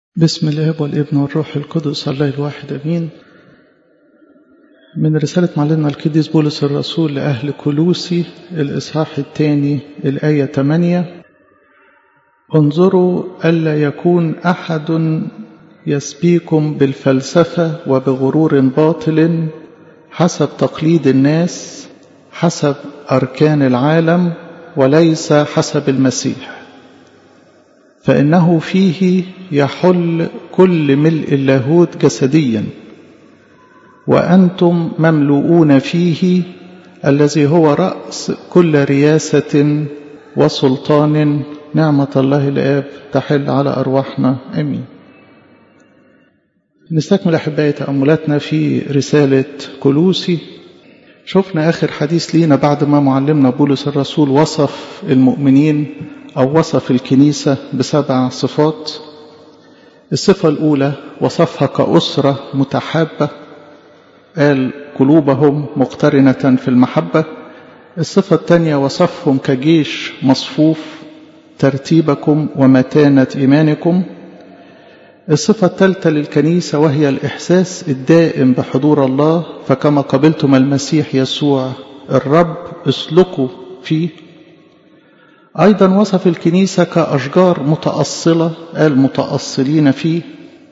بسم الاب والابن والروح القدس الله الواحد امين من رسالة معلمنا القديس بولس الرسول لأهل كلوسي الإصحاح الثاني الآية 8 انظروا ألا يكون أحد يسبيكم بالفلسفة وبغرور باطل حسب تقليد الناس حسب أركان العالم وليس حسب المسيح فإنه فيه يحل كل ملء اللاهوت جسديا وأنتم مملؤون فيه الذي هو رأس كل رياسة وسلطان نعمة الله الآب تحل على أرواحنا أمين نستكمل أحبائي تأملاتنا في رسالة كلوسي شفنا آخر حديث لينا بعد ما معلمنا بولس الرسول وصف المؤمنين أو وصف الكنيسة بسبع صفات الصفة الأولى وصفها كأسرة متحابة قال قلوبهم مقترنة في المحبة الصفة الثانية وصفهم كجيش مصفوف ترتيبكم ومتانة إيمانكم الصفة الثالثة للكنيسة وهي الإحساس الدائم بحضور الله فكما قبلتم المسيح يسوع الرب اسلكوا فيه أيضا وصف الكنيسة كأشجار متأصلة قال متأصلين فيه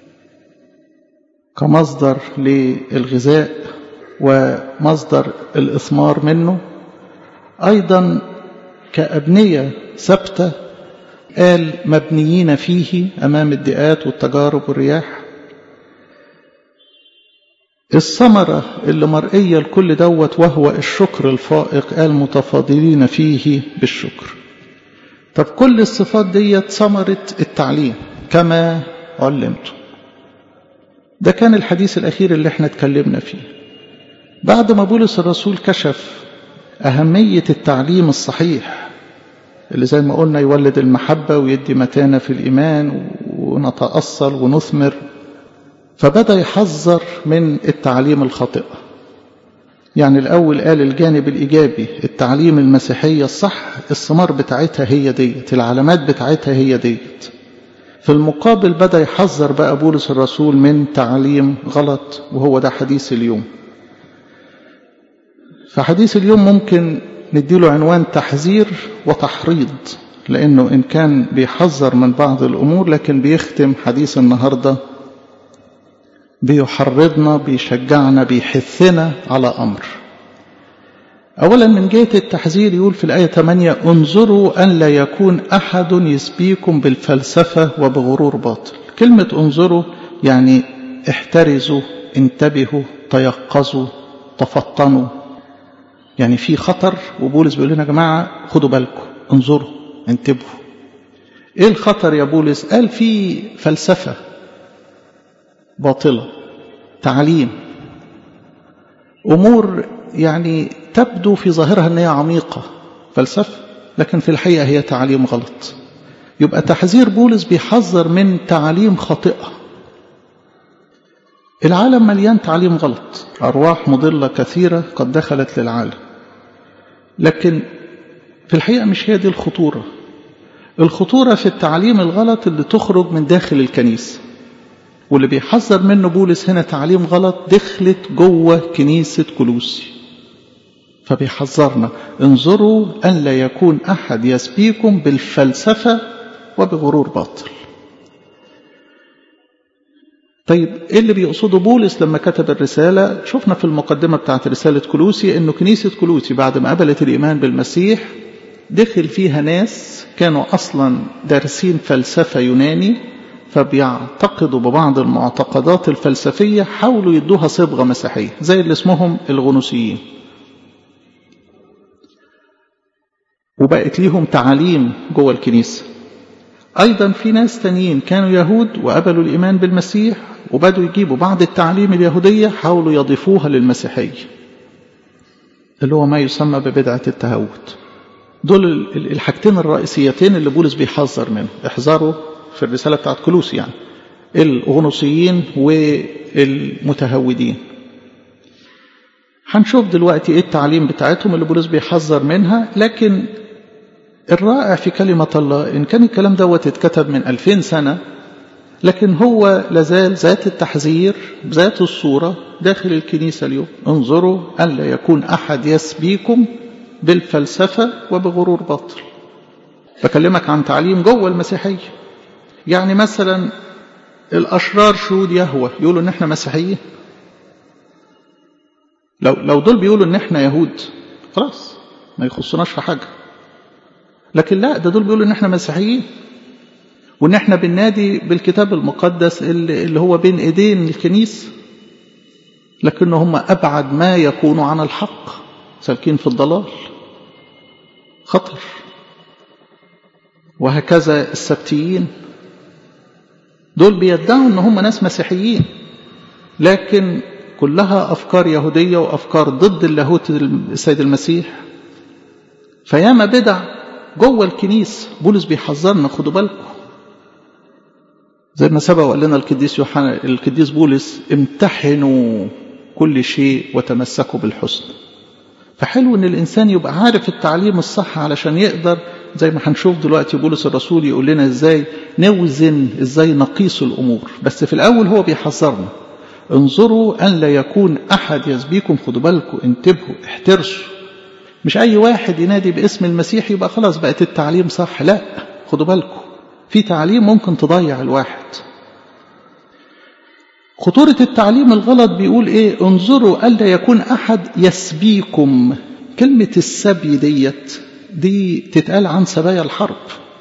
كمصدر للغذاء ومصدر الإثمار منه أيضا كأبنية ثابتة قال مبنيين فيه أمام الدئات والتجارب والرياح الثمرة اللي مرئية لكل دوت وهو الشكر الفائق قال متفاضلين فيه بالشكر طب كل الصفات ديت ثمرة التعليم كما علمتم ده كان الحديث الأخير اللي احنا اتكلمنا فيه بعد ما بولس الرسول كشف أهمية التعليم الصحيح اللي زي ما قلنا يولد المحبة ويدي متانة في الإيمان ونتأصل ونثمر فبدأ يحذر من التعليم الخاطئة يعني الأول قال الجانب الإيجابي التعليم المسيحية الصح الثمار بتاعتها هي ديت العلامات بتاعتها هي ديت في المقابل بدأ يحذر بقى بولس الرسول من تعليم غلط وهو ده حديث اليوم فحديث اليوم ممكن نديله عنوان تحذير وتحريض لأنه إن كان بيحذر من بعض الأمور لكن بيختم حديث النهاردة بيحرضنا بيشجعنا بيحثنا على أمر أولا من جهة التحذير يقول في الآية 8 انظروا أن لا يكون أحد يسبيكم بالفلسفة وبغرور باطل كلمة انظروا يعني احترزوا انتبهوا تيقظوا تفطنوا يعني في خطر وبولس بيقول لنا يا جماعة خدوا بالكم انظروا انتبهوا ايه الخطر يا بولس قال في فلسفة باطلة تعليم أمور يعني تبدو في ظاهرها أن هي عميقة فلسفة لكن في الحقيقة هي تعليم غلط يبقى تحذير بولس بيحذر من تعليم خاطئة العالم مليان تعليم غلط أرواح مضلة كثيرة قد دخلت للعالم لكن في الحقيقة مش هي دي الخطورة الخطورة في التعليم الغلط اللي تخرج من داخل الكنيسة واللي بيحذر منه بولس هنا تعليم غلط دخلت جوه كنيسة كلوسي فبيحذرنا انظروا أن لا يكون أحد يسبيكم بالفلسفة وبغرور باطل طيب ايه اللي بيقصده بولس لما كتب الرسالة شفنا في المقدمة بتاعت رسالة كلوسي انه كنيسة كلوسي بعد ما قبلت الايمان بالمسيح دخل فيها ناس كانوا اصلا دارسين فلسفة يوناني فبيعتقدوا ببعض المعتقدات الفلسفية حاولوا يدوها صبغة مسيحية زي اللي اسمهم الغنوسيين وبقت ليهم تعاليم جوه الكنيسة أيضا في ناس تانيين كانوا يهود وقبلوا الإيمان بالمسيح وبدوا يجيبوا بعض التعليم اليهودية حاولوا يضيفوها للمسيحية اللي هو ما يسمى ببدعة التهوت دول الحاجتين الرئيسيتين اللي بولس بيحذر منهم احذروا في الرسالة بتاعت كلوس يعني الغنوصيين والمتهودين هنشوف دلوقتي ايه التعليم بتاعتهم اللي بولس بيحذر منها لكن الرائع في كلمة الله إن كان الكلام دوت اتكتب من ألفين سنة لكن هو لازال ذات التحذير ذات الصورة داخل الكنيسة اليوم انظروا ألا يكون أحد يسبيكم بالفلسفة وبغرور باطل بكلمك عن تعليم جوه المسيحية يعني مثلا الأشرار شهود يهوى يقولوا إن إحنا مسيحيين لو لو دول بيقولوا إن إحنا يهود خلاص ما يخصناش في حاجة لكن لا ده دول بيقولوا إن إحنا مسيحيين وإن إحنا بننادي بالكتاب المقدس اللي, اللي هو بين إيدين الكنيسة لكن هم أبعد ما يكونوا عن الحق سالكين في الضلال خطر وهكذا السبتيين دول بيدعوا ان هم ناس مسيحيين لكن كلها افكار يهوديه وافكار ضد اللاهوت السيد المسيح فياما بدع جوه الكنيسه بولس بيحذرنا خدوا بالكم زي ما سبق وقال لنا القديس يوحنا القديس بولس امتحنوا كل شيء وتمسكوا بالحسن فحلو ان الانسان يبقى عارف التعليم الصح علشان يقدر زي ما هنشوف دلوقتي بولس الرسول يقول لنا ازاي نوزن ازاي نقيس الامور بس في الاول هو بيحذرنا انظروا ان لا يكون احد يسبيكم خدوا بالكم انتبهوا احترسوا مش اي واحد ينادي باسم المسيح يبقى خلاص بقت التعليم صح لا خدوا بالكم في تعليم ممكن تضيع الواحد خطورة التعليم الغلط بيقول ايه انظروا ألا يكون أحد يسبيكم كلمة السبي ديت دي تتقال عن سبايا الحرب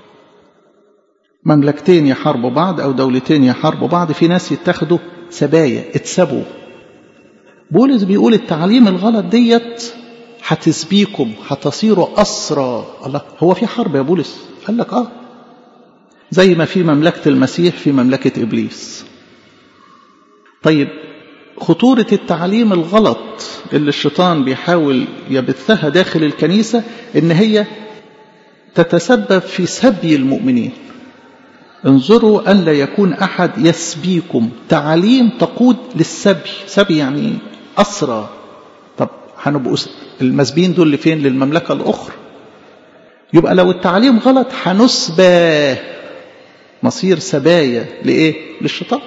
مملكتين يحاربوا بعض أو دولتين يحاربوا بعض في ناس يتخذوا سبايا اتسبوا بولس بيقول التعليم الغلط ديت هتسبيكم هتصيروا أسرى الله هو في حرب يا بولس قال لك اه زي ما في مملكة المسيح في مملكة إبليس طيب خطورة التعليم الغلط اللي الشيطان بيحاول يبثها داخل الكنيسة إن هي تتسبب في سبي المؤمنين انظروا أن لا يكون أحد يسبيكم تعليم تقود للسبي سبي يعني أسرى طب هنبقوا المسبيين دول اللي فين للمملكة الأخرى يبقى لو التعليم غلط هنسبى مصير سبايا لإيه للشيطان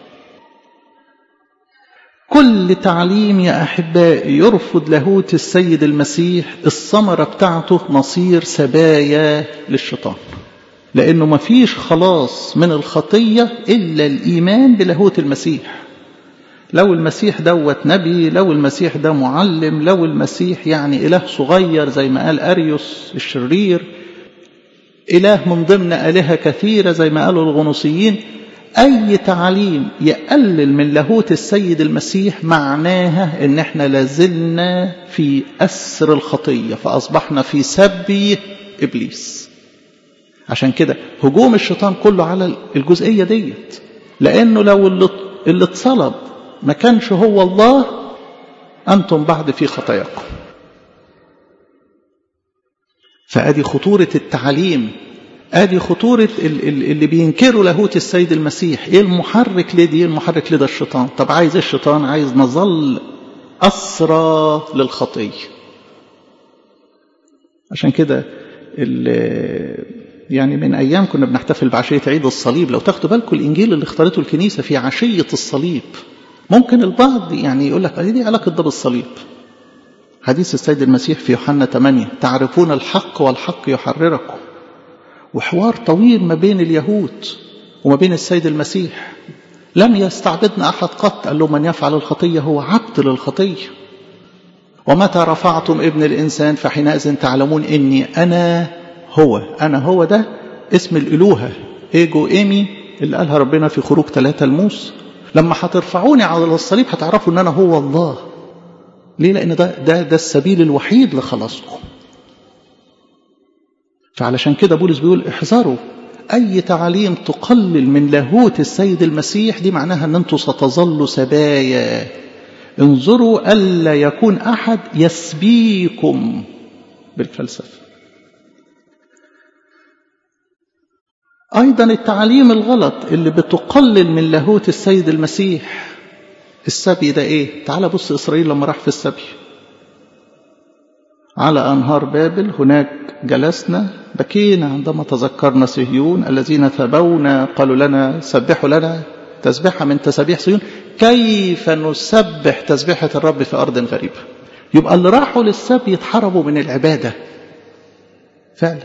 كل تعليم يا أحبائي يرفض لاهوت السيد المسيح الثمرة بتاعته مصير سبايا للشيطان لأنه ما فيش خلاص من الخطية إلا الإيمان بلاهوت المسيح لو المسيح دوت نبي لو المسيح ده معلم لو المسيح يعني إله صغير زي ما قال أريوس الشرير إله من ضمن آلهة كثيرة زي ما قالوا الغنوصيين أي تعليم يقلل من لاهوت السيد المسيح معناها إن إحنا لازلنا في أسر الخطية فأصبحنا في سبي إبليس عشان كده هجوم الشيطان كله على الجزئية ديت لأنه لو اللي, اللي اتصلب ما كانش هو الله أنتم بعد في خطاياكم فأدي خطورة التعليم ادي خطورة اللي بينكروا لاهوت السيد المسيح ايه المحرك لدي المحرك لدى الشيطان طب عايز الشيطان عايز نظل أسرى للخطية عشان كده يعني من أيام كنا بنحتفل بعشية عيد الصليب لو تاخدوا بالكم الإنجيل اللي اختارته الكنيسة في عشية الصليب ممكن البعض يعني يقول لك دي علاقة ده بالصليب حديث السيد المسيح في يوحنا 8 تعرفون الحق والحق يحرركم وحوار طويل ما بين اليهود وما بين السيد المسيح لم يستعبدنا أحد قط قال له من يفعل الخطية هو عبد للخطية ومتى رفعتم ابن الإنسان فحينئذ تعلمون إني أنا هو أنا هو ده اسم الإلوهة إيجو إيمي اللي قالها ربنا في خروج ثلاثة الموس لما هترفعوني على الصليب هتعرفوا إن أنا هو الله ليه لأن ده, ده, ده السبيل الوحيد لخلاصكم فعلشان كده بولس بيقول احذروا أي تعاليم تقلل من لاهوت السيد المسيح دي معناها أن أنتم ستظلوا سبايا انظروا ألا يكون أحد يسبيكم بالفلسفة أيضا التعاليم الغلط اللي بتقلل من لاهوت السيد المسيح السبي ده إيه؟ تعال بص إسرائيل لما راح في السبي على أنهار بابل هناك جلسنا بكينا عندما تذكرنا صهيون الذين ثبونا قالوا لنا سبحوا لنا تسبحة من تسابيح صهيون كيف نسبح تسبحة الرب في أرض غريبة يبقى اللي راحوا للسبي يتحرموا من العبادة فعلا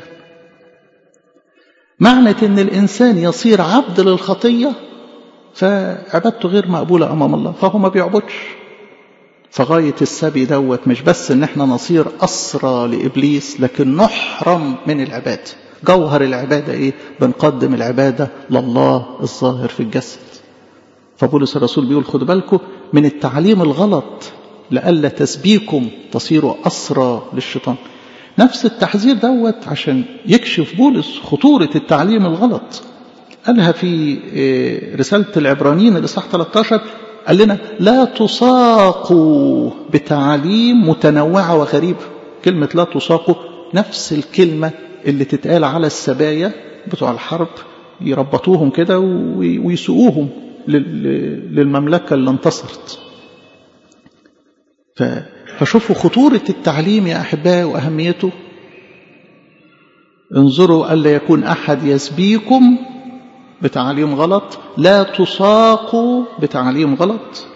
معنى ان الانسان يصير عبد للخطيه فعبادته غير مقبوله امام الله فهو ما بيعبدش فغايه السبي دوت مش بس ان احنا نصير اسرى لابليس لكن نحرم من العباده جوهر العباده ايه بنقدم العباده لله الظاهر في الجسد فبولس الرسول بيقول خدوا بالكم من التعليم الغلط لئلا تسبيكم تصيروا اسرى للشيطان نفس التحذير دوت عشان يكشف بولس خطورة التعليم الغلط قالها في رسالة العبرانيين الإصحاح 13 قال لنا لا تساقوا بتعاليم متنوعة وغريبة كلمة لا تساقوا نفس الكلمة اللي تتقال على السبايا بتوع الحرب يربطوهم كده ويسوقوهم للمملكة اللي انتصرت فشوفوا خطورة التعليم يا أحبائي وأهميته انظروا ألا يكون أحد يسبيكم بتعليم غلط لا تساقوا بتعليم غلط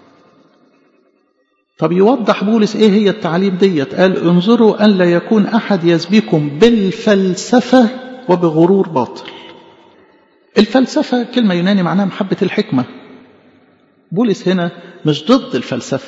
طب يوضح بولس ايه هي التعليم ديت قال انظروا ألا يكون أحد يسبيكم بالفلسفة وبغرور باطل الفلسفة كلمة يوناني معناها محبة الحكمة بولس هنا مش ضد الفلسفة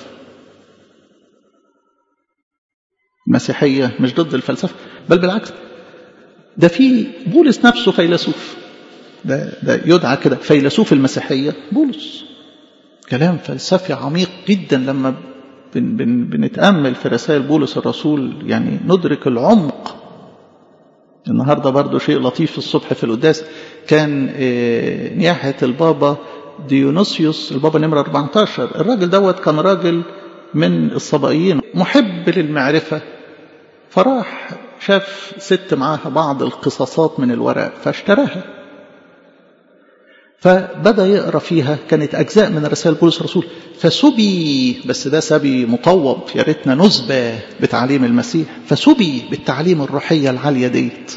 مسيحية مش ضد الفلسفة بل بالعكس ده في بولس نفسه فيلسوف ده, ده يدعى كده فيلسوف المسيحية بولس كلام فلسفي عميق جدا لما بن بن بنتأمل في رسائل بولس الرسول يعني ندرك العمق النهاردة برضو شيء لطيف الصبح في القداس كان نياحة البابا ديونوسيوس البابا نمرة 14 الراجل دوت كان راجل من الصبائيين محب للمعرفة فراح شاف ست معاها بعض القصاصات من الورق فاشتراها فبدأ يقرأ فيها كانت أجزاء من رسائل بولس الرسول فسبي بس ده سبي مطوب يا ريتنا نسبة بتعليم المسيح فسبي بالتعليم الروحية العالية ديت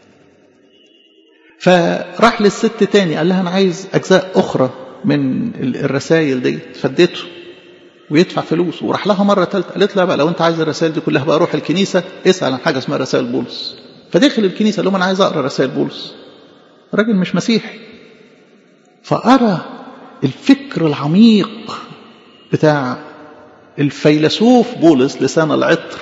فراح للست تاني قال لها أنا عايز أجزاء أخرى من الرسائل ديت فديته ويدفع فلوس وراح لها مرة ثالثة قالت لها بقى لو أنت عايز الرسائل دي كلها بقى روح الكنيسة اسأل عن حاجة اسمها رسائل بولس فدخل الكنيسة قال لهم أنا عايز أقرأ رسائل بولس راجل مش مسيحي فأرى الفكر العميق بتاع الفيلسوف بولس لسان العطر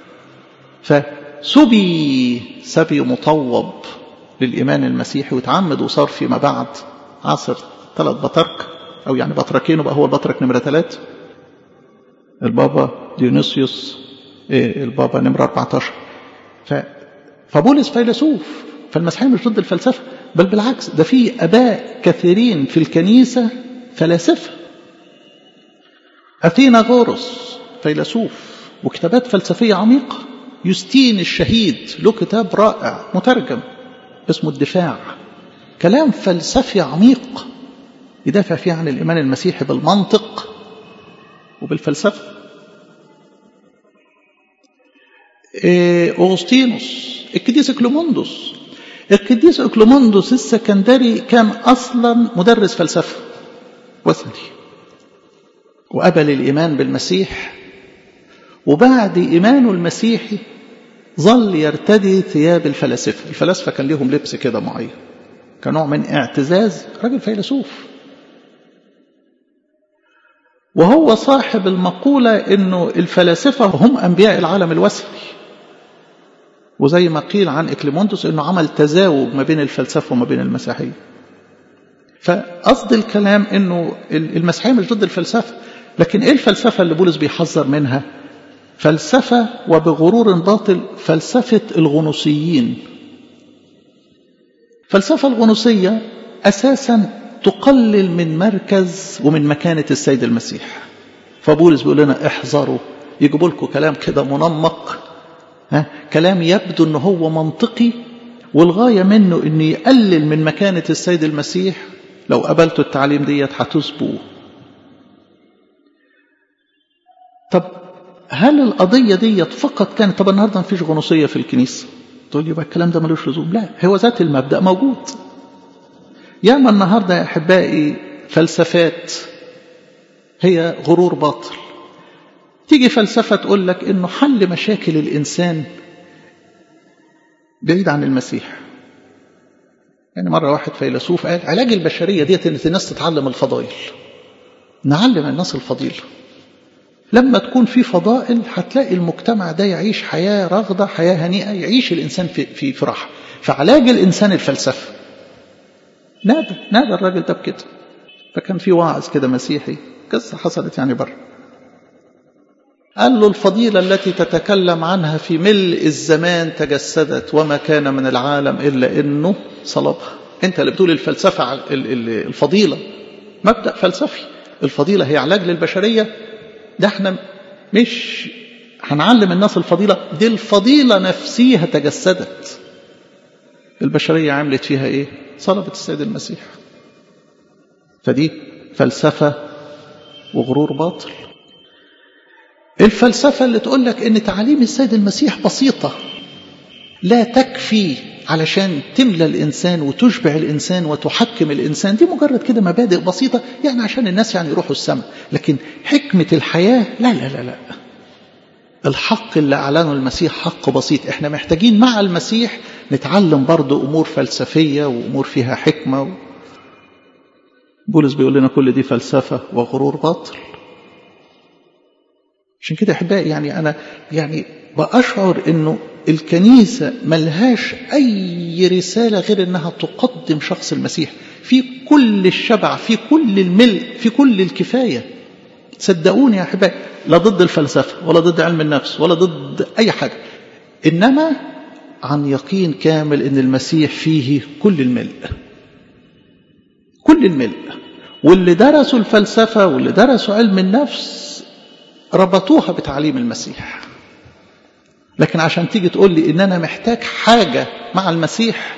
فسبي سبي مطوب للإيمان المسيحي وتعمد وصار فيما بعد عصر ثلاث بطرك أو يعني بطركين وبقى هو البطرك نمرة ثلاث البابا ديونيسيوس البابا نمرة 14 ف فبولس فيلسوف فالمسيحية مش ضد الفلسفة بل بالعكس ده في أباء كثيرين في الكنيسة فلاسفة أثيناغورس فيلسوف وكتابات فلسفية عميقة يوستين الشهيد له كتاب رائع مترجم اسمه الدفاع كلام فلسفي عميق يدافع فيه عن الإيمان المسيحي بالمنطق وبالفلسفة أغسطينوس القديس إكليموندوس القديس إكليموندوس السكندري كان أصلا مدرس فلسفة وثني وقبل الإيمان بالمسيح وبعد إيمانه المسيحي ظل يرتدي ثياب الفلاسفة الفلاسفة كان لهم لبس كده معين كنوع من اعتزاز راجل فيلسوف وهو صاحب المقولة انه الفلاسفة هم انبياء العالم الوثني وزي ما قيل عن إكليموندوس انه عمل تزاوج ما بين الفلسفة وما بين المسيحية فقصد الكلام انه المسيحية مش ضد الفلسفة لكن ايه الفلسفة اللي بولس بيحذر منها فلسفة وبغرور باطل فلسفة الغنوصيين فلسفة الغنوصية أساسا تقلل من مركز ومن مكانة السيد المسيح فبولس بيقول لنا احذروا يجيبوا لكم كلام كده منمق ها كلام يبدو ان هو منطقي والغاية منه انه يقلل من مكانة السيد المسيح لو قبلتوا التعليم ديت هتسبوا طب هل القضية دي فقط كانت طب النهاردة مفيش غنوصية في الكنيسة تقول لي بقى الكلام ده ملوش لزوم لا هو ذات المبدأ موجود ياما النهاردة يا أحبائي فلسفات هي غرور باطل تيجي فلسفة تقول لك إنه حل مشاكل الإنسان بعيد عن المسيح يعني مرة واحد فيلسوف قال علاج البشرية ديت إن الناس تتعلم الفضائل نعلم الناس الفضيلة لما تكون في فضائل هتلاقي المجتمع ده يعيش حياة رغدة حياة هنيئة يعيش الإنسان في, في, في راحة فعلاج الإنسان الفلسفة نادى نادى الراجل ده بكده فكان في واعظ كده مسيحي قصة حصلت يعني بره قال له الفضيلة التي تتكلم عنها في ملء الزمان تجسدت وما كان من العالم إلا إنه صلبها أنت اللي بتقول الفلسفة الفضيلة مبدأ فلسفي الفضيلة هي علاج للبشرية ده احنا مش هنعلم الناس الفضيلة دي الفضيلة نفسيها تجسدت البشرية عملت فيها ايه صلبت السيد المسيح فدي فلسفة وغرور باطل الفلسفة اللي تقول لك ان تعاليم السيد المسيح بسيطة لا تكفي علشان تملى الإنسان وتشبع الإنسان وتحكم الإنسان دي مجرد كده مبادئ بسيطة يعني عشان الناس يعني يروحوا السماء لكن حكمة الحياة لا لا لا لا الحق اللي أعلنه المسيح حق بسيط احنا محتاجين مع المسيح نتعلم برضو أمور فلسفية وأمور فيها حكمة و... بولس بيقول لنا كل دي فلسفة وغرور باطل عشان كده أحبائي يعني أنا يعني بأشعر أنه الكنيسة ملهاش أي رسالة غير أنها تقدم شخص المسيح في كل الشبع في كل الملء في كل الكفاية صدقوني يا أحبائي لا ضد الفلسفة ولا ضد علم النفس ولا ضد أي حاجة إنما عن يقين كامل أن المسيح فيه كل الملء كل الملء واللي درسوا الفلسفة واللي درسوا علم النفس ربطوها بتعليم المسيح لكن عشان تيجي تقول لي ان انا محتاج حاجة مع المسيح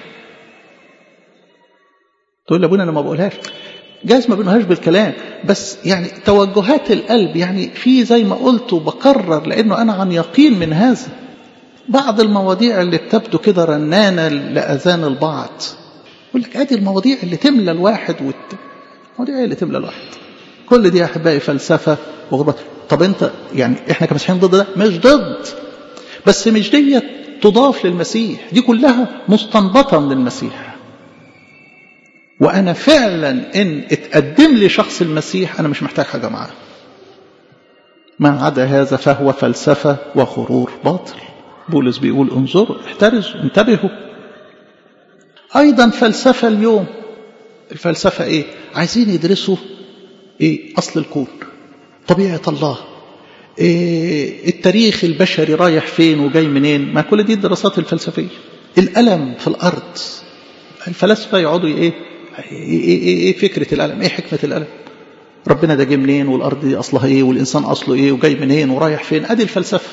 تقول لي ابونا انا ما بقولهاش جايز ما بنقولهاش بالكلام بس يعني توجهات القلب يعني في زي ما قلت وبكرر لانه انا عن يقين من هذا بعض المواضيع اللي بتبدو كده رنانة لأذان البعض يقول لك ادي المواضيع اللي تملى الواحد والت... المواضيع اللي تملى الواحد كل دي يا احبائي فلسفة وغربة طب انت يعني احنا كمسيحيين ضد ده مش ضد بس مش دي تضاف للمسيح دي كلها مستنبطة من المسيح وأنا فعلا إن اتقدم لي شخص المسيح أنا مش محتاج حاجة معاه ما عدا هذا فهو فلسفة وغرور باطل بولس بيقول انظروا احترزوا انتبهوا أيضا فلسفة اليوم الفلسفة إيه عايزين يدرسوا إيه أصل الكون طبيعة الله إيه التاريخ البشري رايح فين وجاي منين ما كل دي الدراسات الفلسفية الألم في الأرض الفلاسفة يقعدوا إيه إيه, إيه, إيه فكرة الألم إيه حكمة الألم ربنا ده جه منين والأرض دي أصلها إيه والإنسان أصله إيه وجاي منين ورايح فين أدي الفلسفة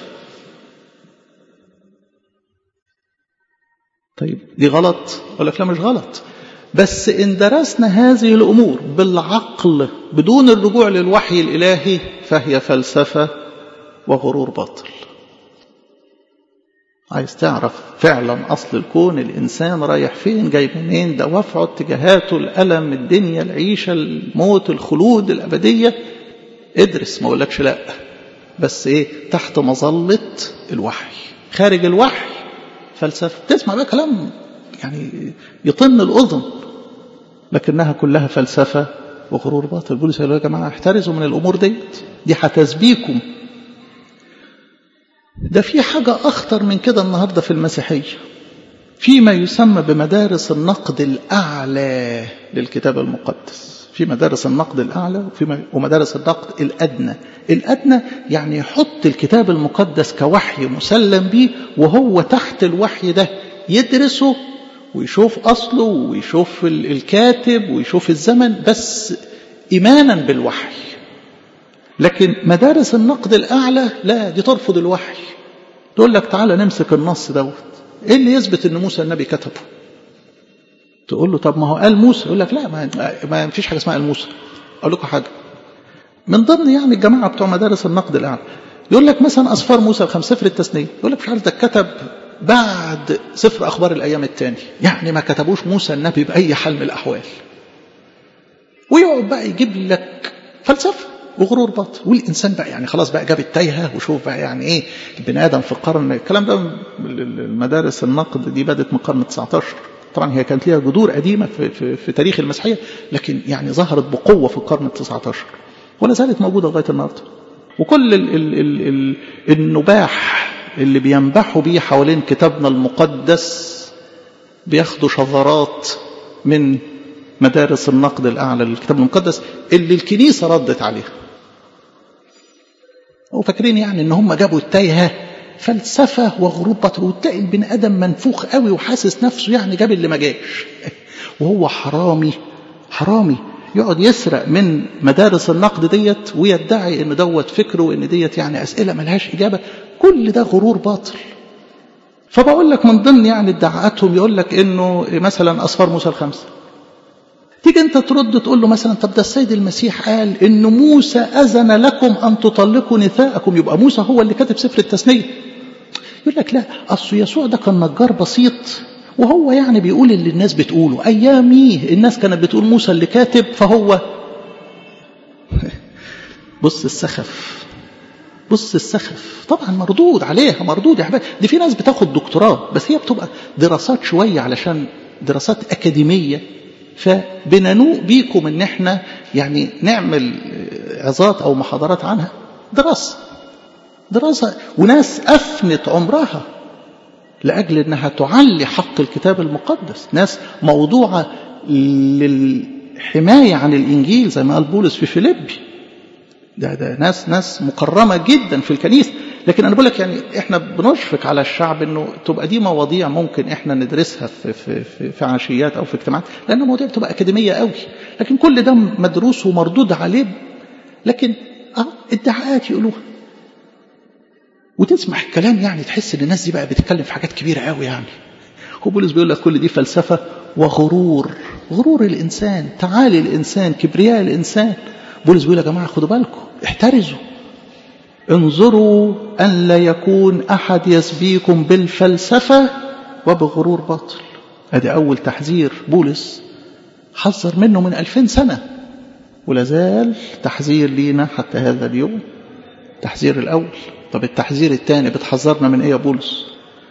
طيب دي غلط أقول لك لا مش غلط بس إن درسنا هذه الأمور بالعقل بدون الرجوع للوحي الإلهي فهي فلسفة وغرور باطل عايز تعرف فعلا أصل الكون الإنسان رايح فين جاي منين دوافعه اتجاهاته الألم الدنيا العيشة الموت الخلود الأبدية ادرس ما أقولكش لا بس إيه تحت مظلة الوحي خارج الوحي فلسفة تسمع بقى كلام يعني يطن الأذن لكنها كلها فلسفة وغرور باطل بولس يا جماعة احترزوا من الأمور ديت دي هتسبيكم ده في حاجة أخطر من كده النهاردة في المسيحية فيما يسمى بمدارس النقد الأعلى للكتاب المقدس في مدارس النقد الأعلى وفي ومدارس النقد الأدنى الأدنى يعني يحط الكتاب المقدس كوحي مسلم به وهو تحت الوحي ده يدرسه ويشوف أصله ويشوف الكاتب ويشوف الزمن بس إيمانا بالوحي لكن مدارس النقد الأعلى لا دي ترفض الوحي تقول لك تعالى نمسك النص دوت ايه اللي يثبت ان موسى النبي كتبه تقول له طب ما هو قال موسى يقول لك لا ما, ما فيش حاجه اسمها قال موسى اقول لكم حاجه من ضمن يعني الجماعه بتوع مدارس النقد الاعلى يقول لك مثلا أسفار موسى الخمس سفر التثنية يقول لك مش عارف ده كتب بعد سفر أخبار الأيام الثاني يعني ما كتبوش موسى النبي بأي حال من الأحوال ويقعد بقى يجيب لك فلسفة وغرور باطل والإنسان بقى يعني خلاص بقى جاب التايهة وشوف بقى يعني إيه البني آدم في القرن الكلام ده المدارس النقد دي بدأت من القرن 19 طبعا هي كانت ليها جذور قديمة في, في, في تاريخ المسيحية لكن يعني ظهرت بقوة في القرن ال 19 ولا زالت موجودة لغاية النهارده وكل ال ال ال ال النباح اللي بينبحوا بيه حوالين كتابنا المقدس بياخدوا شذرات من مدارس النقد الأعلى للكتاب المقدس اللي الكنيسة ردت عليها وفاكرين يعني ان هم جابوا التايهه فلسفه وغروب باطل وتلاقي البني ادم منفوخ قوي وحاسس نفسه يعني جاب اللي ما جاش وهو حرامي حرامي يقعد يسرق من مدارس النقد ديت ويدعي ان دوت فكره وان ديت يعني اسئله ملهاش اجابه كل ده غرور باطل فبقول لك من ضمن يعني ادعاءاتهم يقول لك انه مثلا اسفار موسى الخمسه تيجي انت ترد تقول له مثلا طب ده السيد المسيح قال ان موسى اذن لكم ان تطلقوا نساءكم يبقى موسى هو اللي كاتب سفر التثنيه يقول لك لا اصل يسوع ده كان نجار بسيط وهو يعني بيقول اللي الناس بتقوله اياميه الناس كانت بتقول موسى اللي كاتب فهو بص السخف بص السخف طبعا مردود عليها مردود يا حبايبي دي في ناس بتاخد دكتوراه بس هي بتبقى دراسات شويه علشان دراسات اكاديميه فبننوء بيكم ان احنا يعني نعمل عظات او محاضرات عنها دراسه دراسه وناس افنت عمرها لاجل انها تعلي حق الكتاب المقدس ناس موضوعه للحمايه عن الانجيل زي ما قال بولس في فيليبي ده ده ناس ناس مكرمه جدا في الكنيسه لكن انا بقول لك يعني احنا بنشفق على الشعب انه تبقى دي مواضيع ممكن احنا ندرسها في في في, في عشيات او في اجتماعات لان مواضيع بتبقى اكاديميه قوي لكن كل ده مدروس ومردود عليه لكن اه ادعاءات يقولوها وتسمع الكلام يعني تحس ان الناس دي بقى بتتكلم في حاجات كبيره قوي يعني هو بولس بيقول لك كل دي فلسفه وغرور غرور الانسان تعالي الانسان كبرياء الانسان بولس بيقول يا جماعه خدوا بالكم احترزوا انظروا أن لا يكون أحد يسبيكم بالفلسفة وبغرور باطل ادي أول تحذير بولس حذر منه من ألفين سنة ولازال تحذير لينا حتى هذا اليوم التحذير الأول طب التحذير الثاني بتحذرنا من إيه يا بولس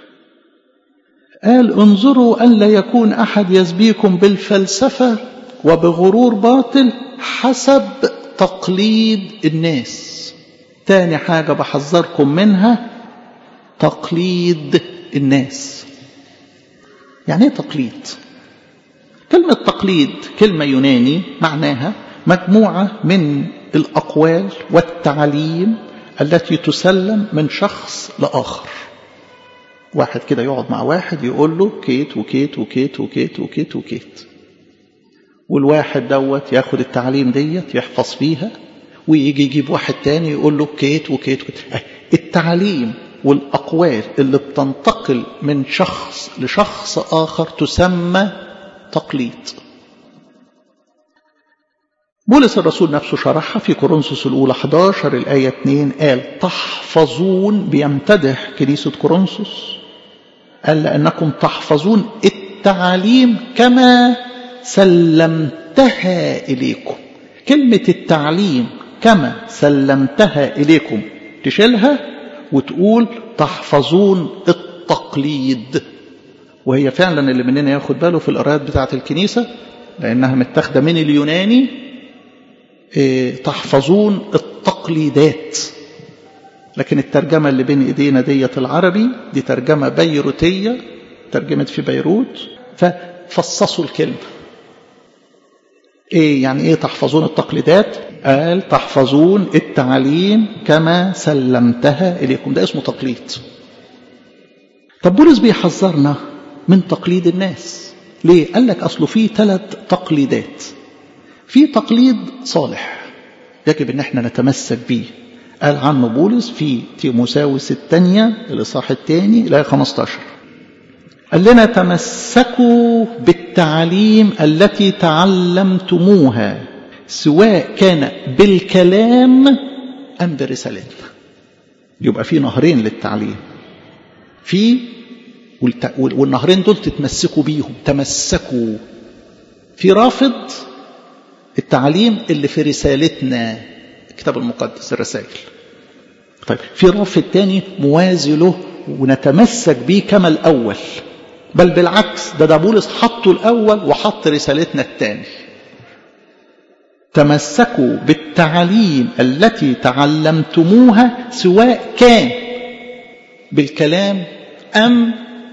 قال انظروا أن لا يكون أحد يسبيكم بالفلسفة وبغرور باطل حسب تقليد الناس تاني حاجة بحذركم منها تقليد الناس يعني ايه تقليد كلمة تقليد كلمة يوناني معناها مجموعة من الأقوال والتعليم التي تسلم من شخص لآخر واحد كده يقعد مع واحد يقول له كيت وكيت وكيت وكيت وكيت وكيت والواحد دوت ياخد التعليم ديت يحفظ فيها ويجي يجيب واحد تاني يقول له كيت وكيت وكيت التعليم والأقوال اللي بتنتقل من شخص لشخص آخر تسمى تقليد بولس الرسول نفسه شرحها في كورنثوس الأولى 11 الآية 2 قال تحفظون بيمتدح كنيسة كورنثوس قال لأنكم تحفظون التعاليم كما سلمتها إليكم كلمة التعليم كما سلمتها إليكم تشيلها وتقول تحفظون التقليد وهي فعلا اللي مننا ياخد باله في القراءات بتاعة الكنيسة لأنها متاخدة من اليوناني إيه تحفظون التقليدات لكن الترجمة اللي بين ايدينا ديت العربي دي ترجمة بيروتية ترجمت في بيروت ففصصوا الكلمة ايه يعني ايه تحفظون التقليدات قال تحفظون التعاليم كما سلمتها اليكم ده اسمه تقليد طب بولس بيحذرنا من تقليد الناس ليه قال لك اصله في ثلاث تقليدات في تقليد صالح يجب ان احنا نتمسك به قال عنه بولس في تيموساوس الثانية الإصحاح الثاني الآية 15 قال لنا تمسكوا بالتعليم التي تعلمتموها سواء كان بالكلام أم برسالتنا يبقى في نهرين للتعليم في والنهرين دول تتمسكوا بيهم تمسكوا في رافض التعليم اللي في رسالتنا الكتاب المقدس الرسائل طيب في رافض تاني موازي له ونتمسك بيه كما الأول بل بالعكس ده ده بولس حطه الأول وحط رسالتنا الثاني تمسكوا بالتعاليم التي تعلمتموها سواء كان بالكلام أم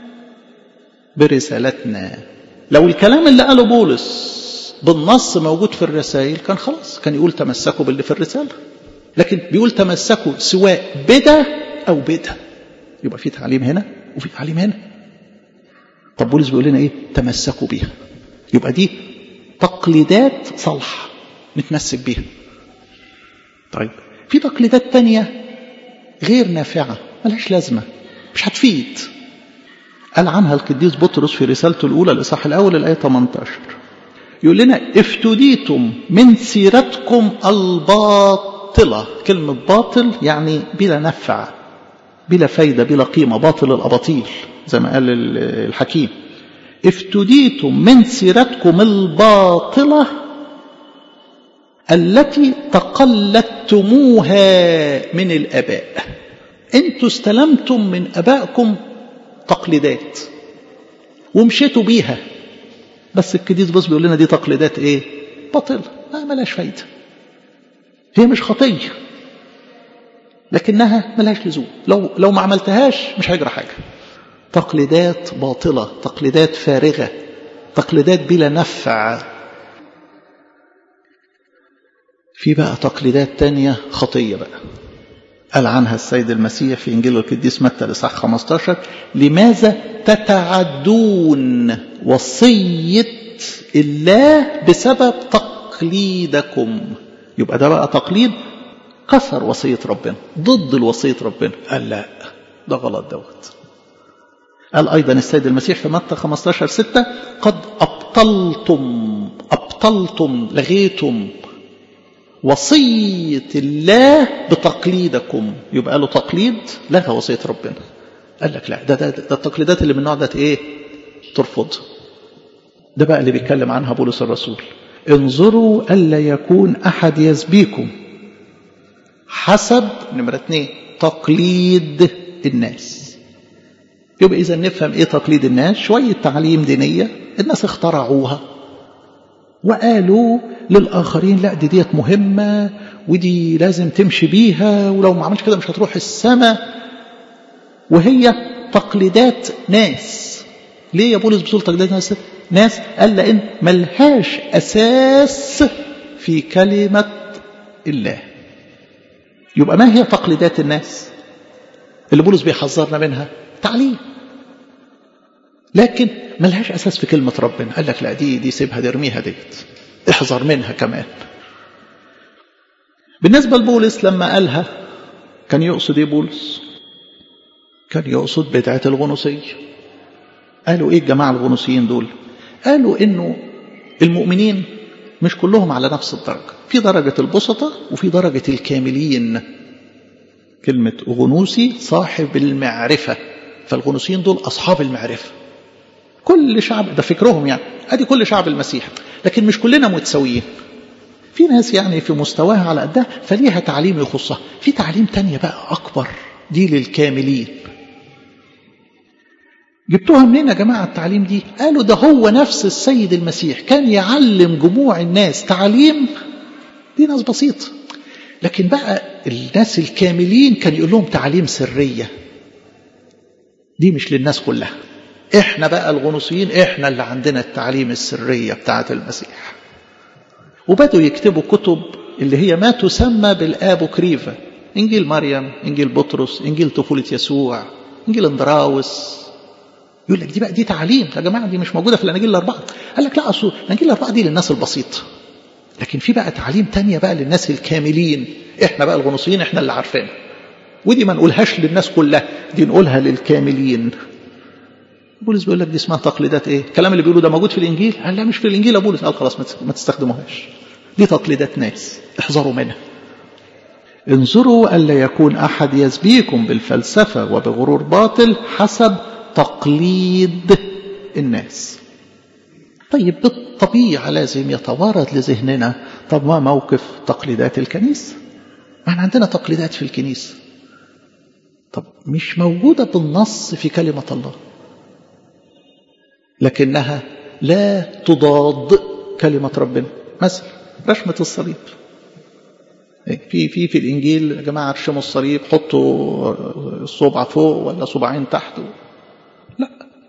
برسالتنا لو الكلام اللي قاله بولس بالنص موجود في الرسائل كان خلاص كان يقول تمسكوا باللي في الرسالة لكن بيقول تمسكوا سواء بدا أو بدا يبقى في تعليم هنا وفي تعليم هنا طب بولس بيقول لنا ايه تمسكوا بيها يبقى دي تقليدات صالحة نتمسك بيها طيب في تقليدات تانية غير نافعة ملهاش لازمة مش هتفيد قال عنها القديس بطرس في رسالته الأولى الإصحاح الأول الآية 18 يقول لنا افتديتم من سيرتكم الباطلة كلمة باطل يعني بلا نفع بلا فايدة بلا قيمة باطل الأباطيل زي ما قال الحكيم افتديتم من سيرتكم الباطلة التي تقلدتموها من الآباء انتوا استلمتم من أبائكم تقليدات ومشيتوا بيها بس الكديس بص بيقول لنا دي تقليدات ايه باطلة ما ملاش فايدة هي مش خطية لكنها ملهاش لزوم لو لو ما عملتهاش مش هيجرى حاجة تقليدات باطلة تقليدات فارغة تقليدات بلا نفع في بقى تقليدات تانية خطية بقى قال عنها السيد المسيح في إنجيل القديس متى الإصحاح 15 لماذا تتعدون وصية الله بسبب تقليدكم يبقى ده بقى تقليد كسر وصية ربنا ضد الوصية ربنا قال لا ده غلط دوت قال أيضا السيد المسيح في متى 15 6 قد أبطلتم أبطلتم لغيتم وصية الله بتقليدكم يبقى له تقليد لغى وصية ربنا قال لك لا ده, ده, ده التقليدات اللي من النوع ده ايه ترفض ده بقى اللي بيتكلم عنها بولس الرسول انظروا ألا يكون أحد يسبيكم حسب نمرة اثنين تقليد الناس يبقى إذا نفهم إيه تقليد الناس شوية تعليم دينية الناس اخترعوها وقالوا للآخرين لا دي ديت مهمة ودي لازم تمشي بيها ولو ما عملش كده مش هتروح السماء وهي تقليدات ناس ليه يا بولس بتقول تقليدات ناس ناس قال لأن ملهاش أساس في كلمة الله يبقى ما هي تقليدات الناس اللي بولس بيحذرنا منها تعليم لكن ملهاش أساس في كلمة ربنا قال لك لا دي دي سيبها دي ارميها ديت احذر منها كمان بالنسبة لبولس لما قالها كان يقصد ايه بولس كان يقصد بدعة الغنوصية قالوا ايه الجماعة الغنوصيين دول قالوا انه المؤمنين مش كلهم على نفس الدرجة في درجة البسطة وفي درجة الكاملين كلمة غنوسي صاحب المعرفة فالغنوسيين دول أصحاب المعرفة كل شعب ده فكرهم يعني ادي كل شعب المسيح لكن مش كلنا متساويين في ناس يعني في مستواها على قدها فليها تعليم يخصها في تعليم تانية بقى أكبر دي للكاملين جبتوها منين يا جماعة التعليم دي قالوا ده هو نفس السيد المسيح كان يعلم جموع الناس تعليم دي ناس بسيطة لكن بقى الناس الكاملين كان يقول لهم تعليم سرية دي مش للناس كلها احنا بقى الغنوصيين احنا اللي عندنا التعليم السرية بتاعة المسيح وبدوا يكتبوا كتب اللي هي ما تسمى بالابوكريفا انجيل مريم انجيل بطرس انجيل طفولة يسوع انجيل اندراوس يقول لك دي بقى دي تعليم يا جماعه دي مش موجوده في الاناجيل الاربعه قال لك لا اصل الاناجيل الاربعه دي للناس البسيطه لكن في بقى تعليم تانية بقى للناس الكاملين احنا بقى الغنوصيين احنا اللي عارفينها ودي ما نقولهاش للناس كلها دي نقولها للكاملين بولس بيقول لك دي اسمها تقليدات ايه الكلام اللي بيقولوا ده موجود في الانجيل قال لا مش في الانجيل يا بولس قال خلاص ما تستخدموهاش دي تقليدات ناس احذروا منها انظروا ألا يكون أحد يسبيكم بالفلسفة وبغرور باطل حسب تقليد الناس طيب بالطبيعة لازم يتوارد لذهننا طب ما موقف تقليدات الكنيسة ما احنا عندنا تقليدات في الكنيسة طب مش موجودة بالنص في كلمة الله لكنها لا تضاد كلمة ربنا مثلا رشمة الصليب في في في الانجيل يا جماعه ارشموا الصليب حطوا الصبع فوق ولا صباعين تحت لا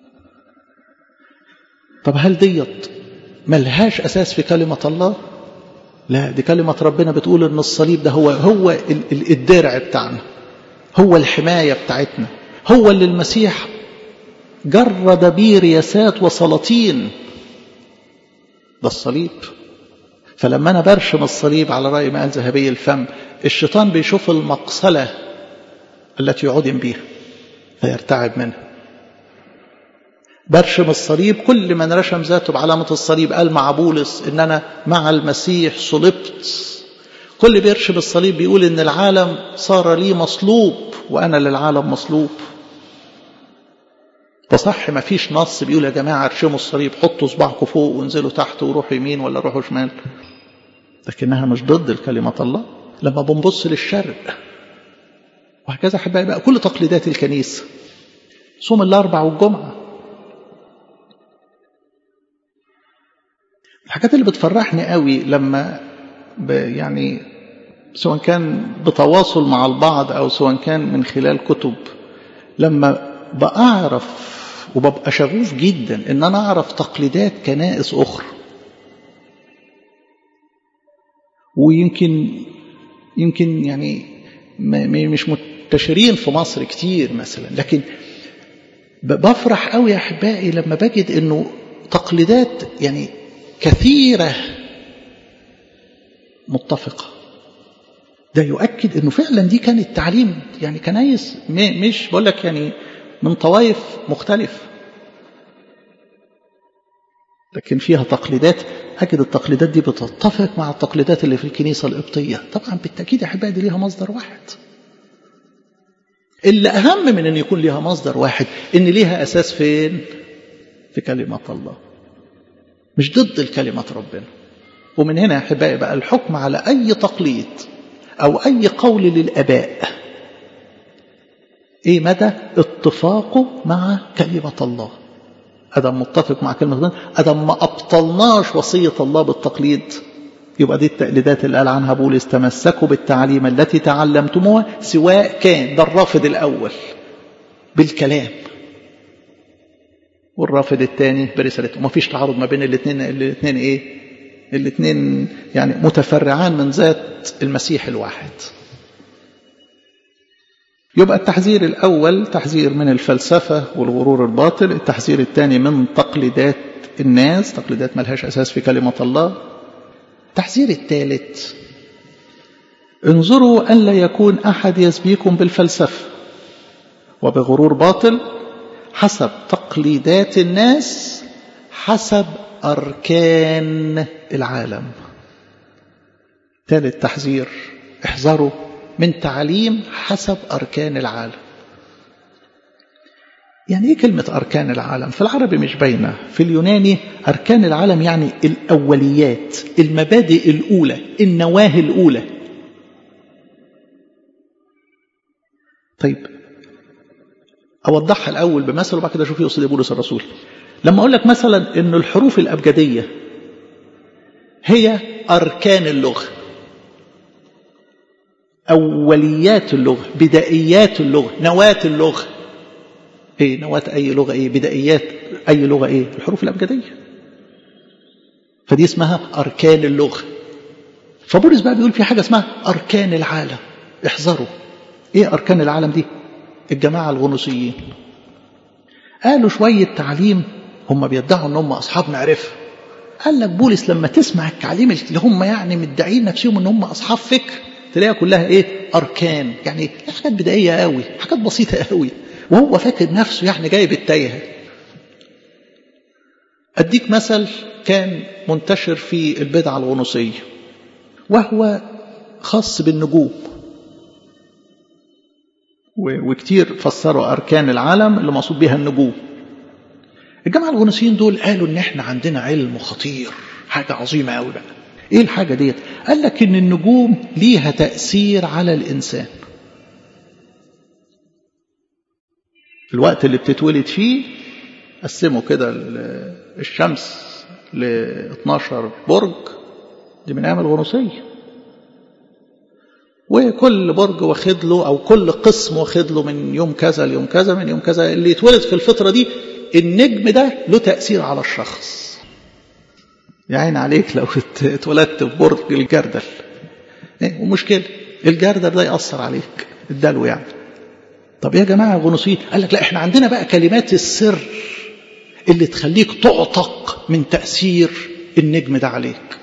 طب هل ديت ملهاش اساس في كلمه الله لا دي كلمه ربنا بتقول ان الصليب ده هو هو الدرع بتاعنا هو الحمايه بتاعتنا هو اللي المسيح جرد بيه رياسات وسلاطين ده الصليب فلما أنا برشم الصليب على رأي ما قال ذهبي الفم الشيطان بيشوف المقصلة التي عدم بها فيرتعب منها برشم الصليب كل من رشم ذاته بعلامة الصليب قال مع بولس إن أنا مع المسيح صلبت كل بيرشم الصليب بيقول إن العالم صار لي مصلوب وأنا للعالم مصلوب فصح ما فيش نص بيقول يا جماعة ارشموا الصليب حطوا صباعكم فوق وانزلوا تحت وروحوا يمين ولا روحوا شمال لكنها مش ضد الكلمة الله لما بنبص للشرق وهكذا أحبائي بقى كل تقليدات الكنيسة صوم الأربع والجمعة الحاجات اللي بتفرحني قوي لما يعني سواء كان بتواصل مع البعض أو سواء كان من خلال كتب لما بأعرف وببقى شغوف جدا ان انا اعرف تقليدات كنائس اخرى ويمكن يمكن يعني مش منتشرين في مصر كتير مثلا لكن بفرح قوي يا احبائي لما بجد انه تقليدات يعني كثيره متفقه ده يؤكد انه فعلا دي كانت تعليم يعني كنايس مش بقول لك يعني من طوائف مختلفة لكن فيها تقليدات أجد التقليدات دي بتتفق مع التقليدات اللي في الكنيسة القبطية طبعا بالتأكيد يا أحبائي دي ليها مصدر واحد اللي أهم من أن يكون ليها مصدر واحد إن ليها أساس فين في كلمة الله مش ضد الكلمة ربنا ومن هنا يا أحبائي بقى الحكم على أي تقليد أو أي قول للآباء ايه مدى اتفاقه مع كلمة الله ادم متفق مع كلمة الله ادم ما ابطلناش وصية الله بالتقليد يبقى دي التقليدات اللي قال عنها بولس تمسكوا بالتعليم التي تعلمتموها سواء كان ده الرافض الاول بالكلام والرافض الثاني برسالته ما فيش تعارض ما بين الاثنين الاثنين ايه الاثنين يعني متفرعان من ذات المسيح الواحد يبقى التحذير الأول تحذير من الفلسفة والغرور الباطل التحذير الثاني من تقليدات الناس تقليدات ملهاش أساس في كلمة الله التحذير الثالث انظروا أن لا يكون أحد يسبيكم بالفلسفة وبغرور باطل حسب تقليدات الناس حسب أركان العالم ثالث تحذير احذروا من تعليم حسب أركان العالم يعني ايه كلمة أركان العالم في العربي مش باينة في اليوناني أركان العالم يعني الأوليات المبادئ الأولى النواهي الأولى طيب أوضحها الأول بمثل وبعد كده أشوف يقصد إيه بولس الرسول لما أقول لك مثلا إن الحروف الأبجدية هي أركان اللغة أوليات اللغة بدائيات اللغة نواة اللغة إيه نواة أي لغة إيه بدائيات أي لغة إيه الحروف الأبجدية فدي اسمها أركان اللغة فبولس بقى بيقول في حاجة اسمها أركان العالم احذروا إيه أركان العالم دي الجماعة الغنوصيين قالوا شوية تعليم هم بيدعوا ان هم اصحاب معرفه قال لك بولس لما تسمع التعليم اللي هم يعني مدعين نفسهم ان هم اصحاب فكر تلاقيها كلها ايه اركان يعني حاجات بدائيه قوي حاجات بسيطه قوي وهو فاكر نفسه يعني جايب التايهه اديك مثل كان منتشر في البدعه الغنوصيه وهو خاص بالنجوم وكتير فسروا أركان العالم اللي مقصود بها النجوم الجماعة الغنوصيين دول قالوا إن إحنا عندنا علم خطير حاجة عظيمة أوي بقى إيه الحاجة ديت؟ قال لك إن النجوم ليها تأثير على الإنسان الوقت اللي بتتولد فيه قسموا كده الشمس ل 12 برج دي من ايام الغنوصيه وكل برج واخد له او كل قسم واخد له من يوم كذا ليوم كذا من يوم كذا اللي يتولد في الفتره دي النجم ده له تاثير على الشخص يا عين عليك لو اتولدت في برج الجردل إيه ومشكله الجردل ده ياثر عليك الدلو يعني طب يا جماعه غنوصيين قال لك لا احنا عندنا بقى كلمات السر اللي تخليك تعتق من تاثير النجم ده عليك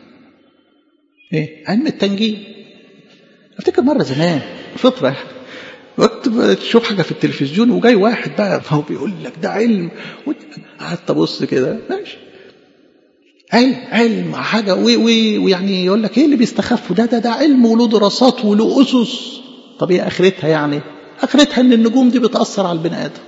ايه علم التنجيم افتكر مره زمان فطره وقت تشوف حاجه في التلفزيون وجاي واحد بقى فهو بيقول لك ده علم قعدت ابص كده ماشي علم علم حاجه ويعني يقول لك ايه اللي بيستخفوا ده ده ده علم وله دراسات وله اسس طب ايه اخرتها يعني؟ اخرتها ان النجوم دي بتاثر على البني ادم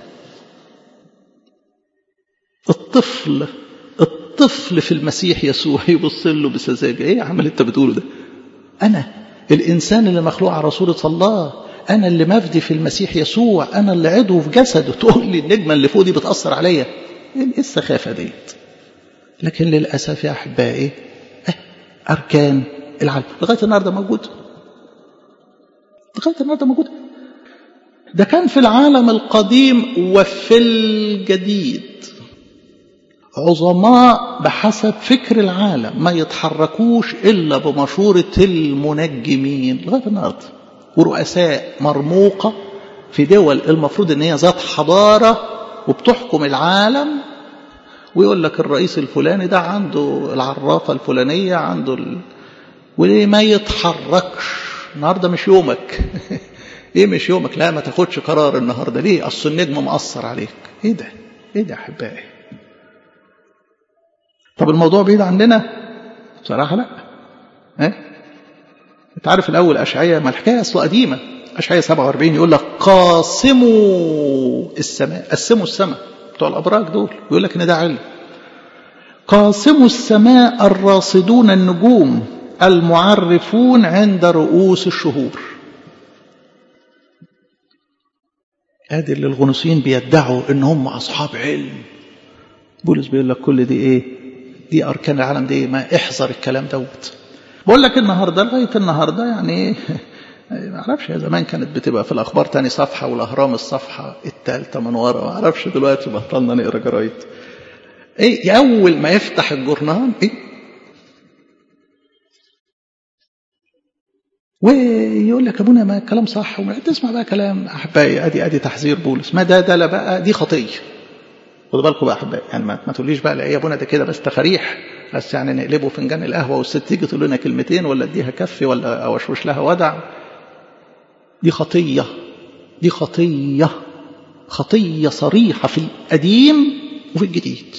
الطفل الطفل في المسيح يسوع يبص له بسذاجه ايه يا عم اللي انت بتقوله ده انا الانسان اللي مخلوق على صوره الله انا اللي مفدي في المسيح يسوع انا اللي عضو في جسده تقول لي النجمه اللي فوق دي بتاثر عليا ايه السخافه ديت لكن للاسف يا احبائي اركان العالم لغايه النهارده موجود لغايه النهارده موجود ده كان في العالم القديم وفي الجديد عظماء بحسب فكر العالم ما يتحركوش إلا بمشورة المنجمين لغاية النهاردة ورؤساء مرموقة في دول المفروض ان هي ذات حضارة وبتحكم العالم ويقول لك الرئيس الفلاني ده عنده العرافة الفلانية عنده ال... وليه ما يتحركش النهاردة مش يومك ايه مش يومك لا ما تاخدش قرار النهاردة ليه اصل النجم مأثر عليك ايه ده ايه ده يا احبائي طب الموضوع بعيد عننا بصراحة لا ها انت عارف الاول اشعياء ما الحكايه اصلا قديمه اشعياء 47 يقول لك قاسموا السماء قسموا السماء بتوع الابراج دول يقول لك ان ده علم قاسموا السماء الراصدون النجوم المعرفون عند رؤوس الشهور ادي اللي الغنوصيين بيدعوا ان هم اصحاب علم بولس بيقول لك كل دي ايه دي اركان العالم دي ما احذر الكلام دوت بقول لك النهارده لغايه النهارده يعني ما اعرفش زمان كانت بتبقى في الاخبار تاني صفحه والاهرام الصفحه الثالثه من ورا ما اعرفش دلوقتي بطلنا نقرا جرايد ايه اول ما يفتح الجورنال ايه ويقول لك ابونا ما الكلام صح وما تسمع بقى كلام احبائي ادي ادي تحذير بولس ما ده ده لا بقى دي خطيه خدوا بالكم بقى احبائي يعني ما, ما تقوليش بقى لا ايه يا ابونا ده كده بس تفاريح بس يعني نقلبه فنجان القهوه والست تيجي تقول لنا كلمتين ولا اديها كف ولا اوشوش لها ودع دي خطيه دي خطيه خطيه صريحه في القديم وفي الجديد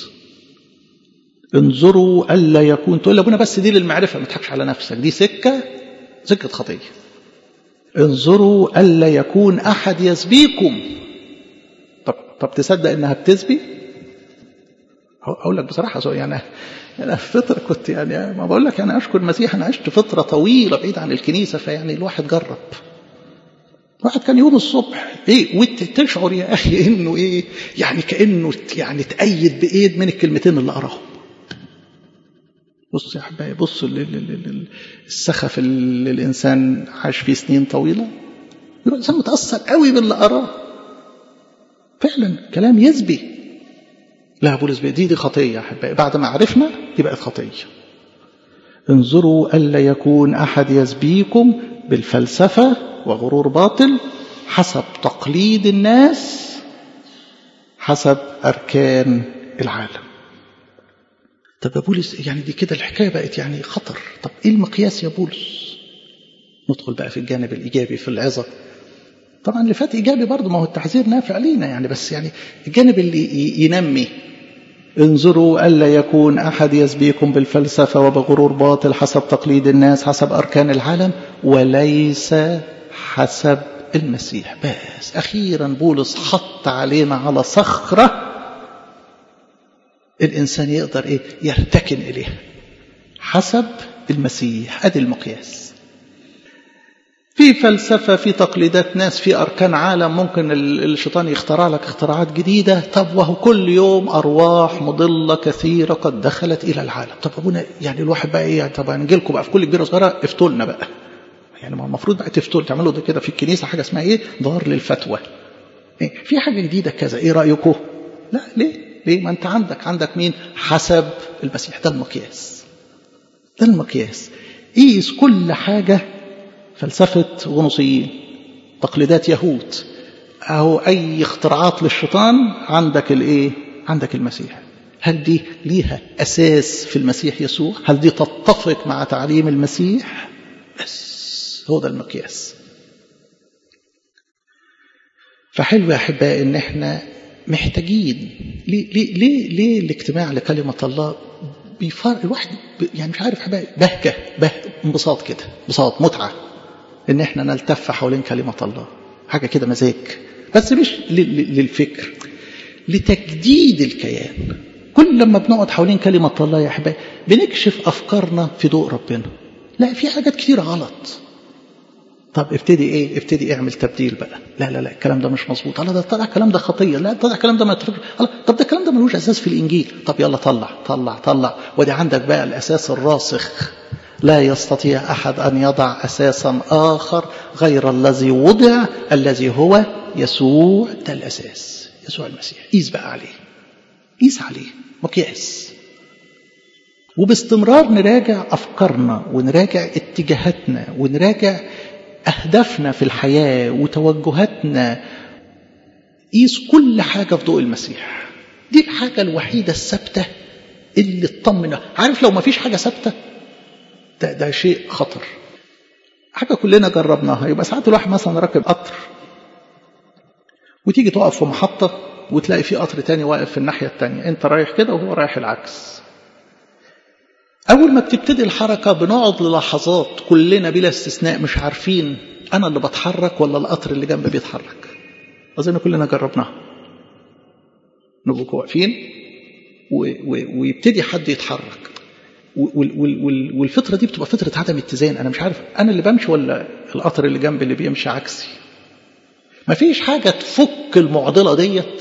انظروا الا يكون تقول لابونا بس دي للمعرفه ما تضحكش على نفسك دي سكه سكه خطيه انظروا الا يكون احد يسبيكم طب طب تصدق انها بتسبي اقول لك بصراحه يعني انا في فتره كنت يعني ما بقول لك انا اشكر المسيح انا عشت فتره طويله بعيد عن الكنيسه فيعني الواحد جرب واحد كان يوم الصبح ايه وتشعر يا اخي انه ايه يعني كانه يعني تأيد بايد من الكلمتين اللي قراهم بص يا احبائي بص السخف اللي الانسان عاش فيه سنين طويله يبقى الانسان متاثر قوي باللي قراه فعلا كلام يسبي لا بولس دي دي خطيه يا احبائي بعد ما عرفنا دي بقت خطيه انظروا الا يكون احد يسبيكم بالفلسفه وغرور باطل حسب تقليد الناس حسب اركان العالم طب يا بولس يعني دي كده الحكايه بقت يعني خطر طب ايه المقياس يا بولس ندخل بقى في الجانب الايجابي في العظه طبعا اللي فات ايجابي برضه ما هو التحذير نافع لينا يعني بس يعني الجانب اللي ينمي انظروا الا يكون احد يسبيكم بالفلسفه وبغرور باطل حسب تقليد الناس حسب اركان العالم وليس حسب المسيح بس أخيرا بولس حط علينا على صخرة الإنسان يقدر إيه يرتكن إليها حسب المسيح أدي المقياس في فلسفة في تقليدات ناس في أركان عالم ممكن الشيطان يخترع لك اختراعات جديدة طب وهو كل يوم أرواح مضلة كثيرة قد دخلت إلى العالم طب أبونا يعني الواحد بقى إيه طب هنجي لكم بقى في كل كبيرة صغيرة افتوا لنا بقى يعني ما المفروض بقى تفتوا تعملوا ده كده في الكنيسة حاجة اسمها إيه دار للفتوى إيه في حاجة جديدة كذا إيه رأيكم لا ليه ليه ما أنت عندك عندك مين حسب المسيح ده المقياس ده المقياس قيس كل حاجة فلسفة غنوصيين تقليدات يهود أو أي اختراعات للشيطان عندك الإيه؟ عندك المسيح هل دي ليها أساس في المسيح يسوع؟ هل دي تتفق مع تعليم المسيح؟ بس هو ده المقياس فحلو يا أحبائي إن إحنا محتاجين ليه, ليه, ليه, ليه الاجتماع لكلمة الله بيفرق الواحد يعني مش عارف حبايبي بهجة به انبساط كده انبساط متعة ان احنا نلتف حوالين كلمة الله حاجة كده مزاج بس مش للفكر لتجديد الكيان كل لما بنقعد حوالين كلمة الله يا أحبائي بنكشف أفكارنا في ضوء ربنا لا في حاجات كتير غلط طب ابتدي ايه ابتدي اعمل تبديل بقى لا لا لا الكلام ده مش مظبوط الله ده طلع الكلام ده خطيه لا طلع الكلام ده ما يتفق الله طب ده الكلام ده ملوش اساس في الانجيل طب يلا طلع طلع طلع ودي عندك بقى الاساس الراسخ لا يستطيع احد ان يضع اساسا اخر غير الذي وضع الذي هو يسوع ده الاساس يسوع المسيح قيس بقى عليه قيس عليه مقياس وباستمرار نراجع افكارنا ونراجع اتجاهاتنا ونراجع أهدافنا في الحياة وتوجهاتنا قيس كل حاجة في ضوء المسيح دي الحاجة الوحيدة الثابتة اللي تطمن عارف لو ما فيش حاجة ثابتة ده, ده شيء خطر حاجة كلنا جربناها يبقى ساعات الواحد مثلا راكب قطر وتيجي تقف في محطة وتلاقي في قطر تاني واقف في الناحية التانية انت رايح كده وهو رايح العكس أول ما بتبتدي الحركة بنقعد للحظات كلنا بلا استثناء مش عارفين أنا اللي بتحرك ولا القطر اللي جنبي بيتحرك أظن كلنا جربناها نبقى واقفين ويبتدي حد يتحرك والفترة دي بتبقى فترة عدم اتزان أنا مش عارف أنا اللي بمشي ولا القطر اللي جنبي اللي بيمشي عكسي مفيش حاجة تفك المعضلة ديت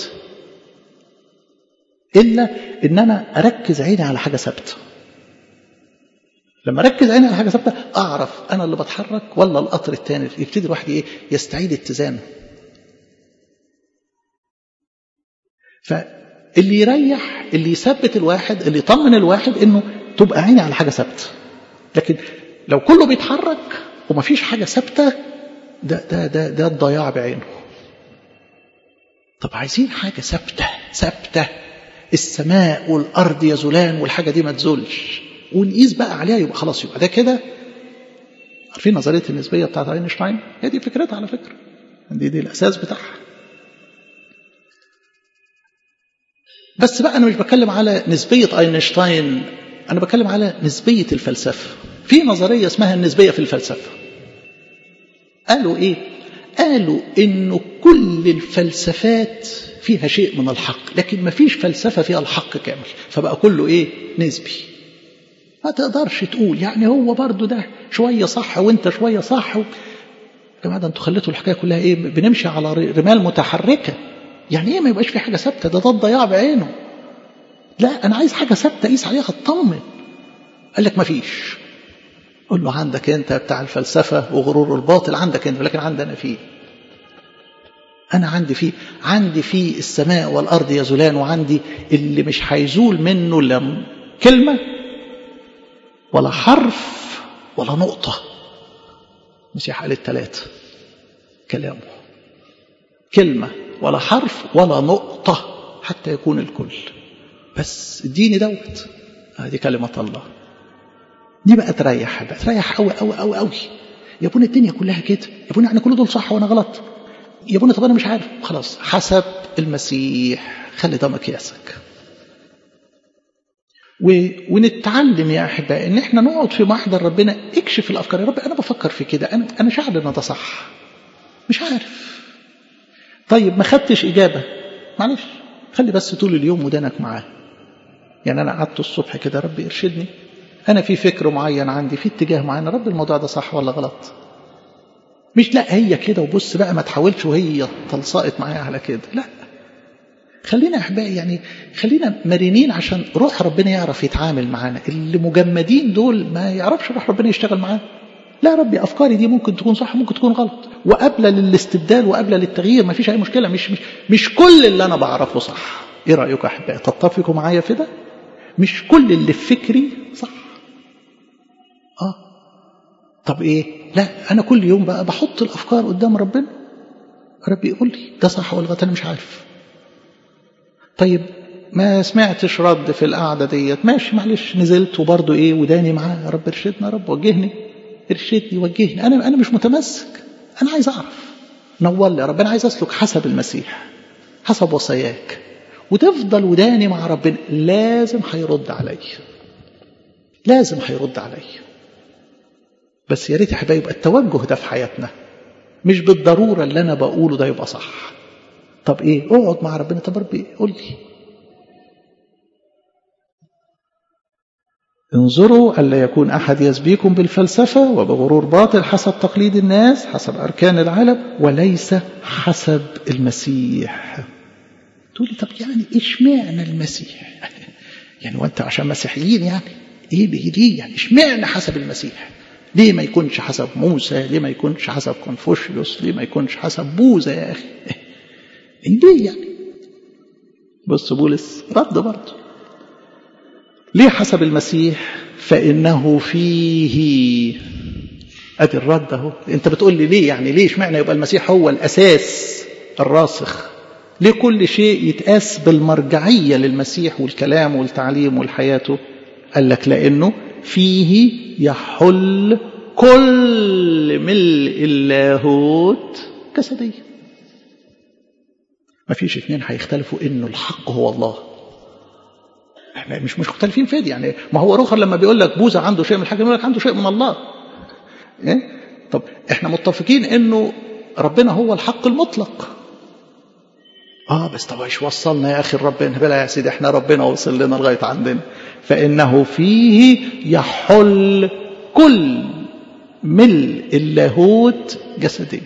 إلا إن أنا أركز عيني على حاجة ثابته لما ركز عيني على حاجه ثابته اعرف انا اللي بتحرك ولا القطر الثاني يبتدي الواحد ايه يستعيد اتزانه فاللي يريح اللي يثبت الواحد اللي يطمن الواحد انه تبقى عيني على حاجه ثابته لكن لو كله بيتحرك ومفيش حاجه ثابته ده ده ده ده الضياع بعينه طب عايزين حاجه ثابته ثابته السماء والارض يزولان والحاجه دي ما تزولش ونقيس بقى عليها يبقى خلاص يبقى ده كده عارفين نظريه النسبيه بتاعت اينشتاين هي دي فكرتها على فكره دي دي الاساس بتاعها بس بقى انا مش بتكلم على نسبيه اينشتاين انا بتكلم على نسبيه الفلسفه في نظريه اسمها النسبيه في الفلسفه قالوا ايه قالوا انه كل الفلسفات فيها شيء من الحق لكن ما فيش فلسفه فيها الحق كامل فبقى كله ايه نسبي ما تقدرش تقول يعني هو برضو ده شوية صح وانت شوية صح و... جماعة ده انتوا خليتوا الحكاية كلها ايه بنمشي على رمال متحركة يعني ايه ما يبقاش في حاجة ثابتة ده ده الضياع بعينه لا انا عايز حاجة ثابتة قيس عليها اطمن قال لك ما فيش قول له عندك انت بتاع الفلسفة وغرور الباطل عندك انت لكن عندنا فيه أنا عندي فيه عندي فيه السماء والأرض يزولان وعندي اللي مش هيزول منه إلا كلمة ولا حرف ولا نقطة المسيح قال الثلاثة كلامه كلمة ولا حرف ولا نقطة حتى يكون الكل بس اديني دوت هذه كلمة الله دي بقى تريح بقى تريح قوي قوي قوي قوي يا ابونا الدنيا كلها كده يا ابونا احنا كل دول صح وانا غلط يا ابونا طب انا مش عارف خلاص حسب المسيح خلي ده مقياسك و... ونتعلم يا احبائي ان احنا نقعد في محضر ربنا اكشف الافكار يا رب انا بفكر في كده انا انا شاعر ان ده صح مش عارف طيب ما خدتش إجابة معلش خلي بس طول اليوم ودانك معاه يعني أنا قعدت الصبح كده ربي ارشدني أنا في فكر معين عندي في اتجاه معين رب الموضوع ده صح ولا غلط مش لا هي كده وبص بقى ما تحاولش وهي تلصقت معايا على كده لا خلينا احبائي يعني خلينا مرنين عشان روح ربنا يعرف يتعامل معانا اللي مجمدين دول ما يعرفش روح ربنا يشتغل معاه لا ربي افكاري دي ممكن تكون صح ممكن تكون غلط وقابله للاستبدال وقابله للتغيير ما فيش اي مشكله مش مش مش كل اللي انا بعرفه صح ايه رايكم يا احبائي تتفقوا معايا في ده مش كل اللي في فكري صح اه طب ايه لا انا كل يوم بقى بحط الافكار قدام ربنا ربي يقول لي ده صح ولا غلط انا مش عارف طيب ما سمعتش رد في القعده ديت ماشي معلش نزلت وبرضه ايه وداني معاه يا رب ارشدنا يا رب وجهني ارشدني وجهني انا انا مش متمسك انا عايز اعرف نور لي يا رب انا عايز اسلك حسب المسيح حسب وصاياك وتفضل وداني مع ربنا لازم هيرد علي لازم هيرد علي بس يا ريت يا حبايبي يبقى التوجه ده في حياتنا مش بالضروره اللي انا بقوله ده يبقى صح طب ايه اقعد مع ربنا طب ربي قول لي انظروا ألا يكون أحد يسبيكم بالفلسفة وبغرور باطل حسب تقليد الناس حسب أركان العالم وليس حسب المسيح تقولي طب يعني إيش معنى المسيح يعني وانت عشان مسيحيين يعني ايه ليه يعني إيش معنى حسب المسيح ليه ما يكونش حسب موسى ليه ما يكونش حسب كونفوشيوس ليه ما يكونش حسب بوذا يا أخي ليه يعني بص بولس رد برضه ليه حسب المسيح فإنه فيه أدي الرد أهو أنت بتقول لي ليه يعني ليه اشمعنى يبقى المسيح هو الأساس الراسخ ليه كل شيء يتقاس بالمرجعية للمسيح والكلام والتعليم والحياته قال لك لأنه فيه يحل كل ملء اللاهوت جسديا ما فيش اتنين هيختلفوا انه الحق هو الله احنا مش مش مختلفين في دي يعني ما هو روخر لما بيقول لك بوذا عنده شيء من الحاجه يقول لك عنده شيء من الله إيه؟ طب احنا متفقين انه ربنا هو الحق المطلق اه بس طب ايش وصلنا يا اخي ربنا بلا يا سيدي احنا ربنا وصل لنا لغايه عندنا فانه فيه يحل كل ملء اللاهوت جسديا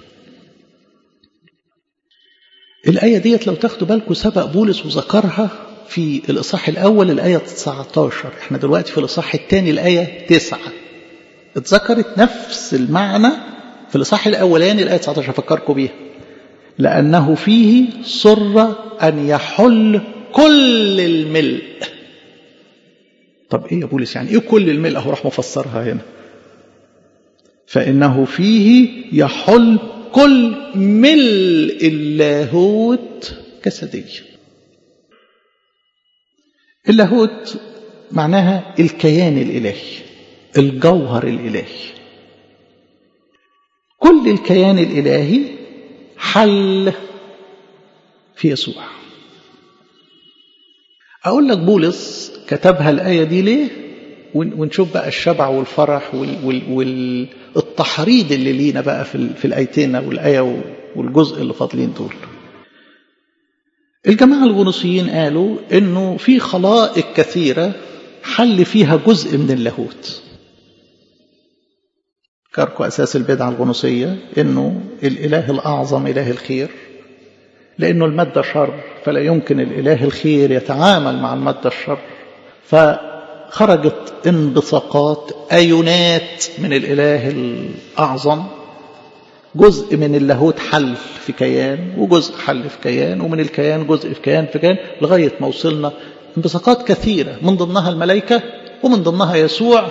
الآية ديت لو تاخدوا بالكم سبق بولس وذكرها في الإصحاح الأول الآية 19 احنا دلوقتي في الإصحاح الثاني الآية 9 اتذكرت نفس المعنى في الإصحاح الأولاني الآية 19 أفكركم بيها لأنه فيه سر أن يحل كل الملء طب إيه يا بولس يعني إيه كل الملء أهو راح مفسرها هنا فإنه فيه يحل كل ملء اللاهوت جسديا اللاهوت معناها الكيان الإلهي الجوهر الإلهي كل الكيان الإلهي حل في يسوع أقول لك بولس كتبها الآية دي ليه ونشوف بقى الشبع والفرح والتحريض اللي لينا بقى في, في الآيتين والآية والجزء اللي فاضلين دول الجماعة الغنوصيين قالوا انه في خلائق كثيرة حل فيها جزء من اللاهوت كاركو أساس البدعة الغنوصية انه الإله الأعظم إله الخير لأنه المادة شر فلا يمكن الإله الخير يتعامل مع المادة الشر فخرجت انبثاقات أيونات من الإله الأعظم جزء من اللاهوت حل في كيان وجزء حل في كيان ومن الكيان جزء في كيان في كيان لغاية ما وصلنا انبثاقات كثيرة من ضمنها الملائكة ومن ضمنها يسوع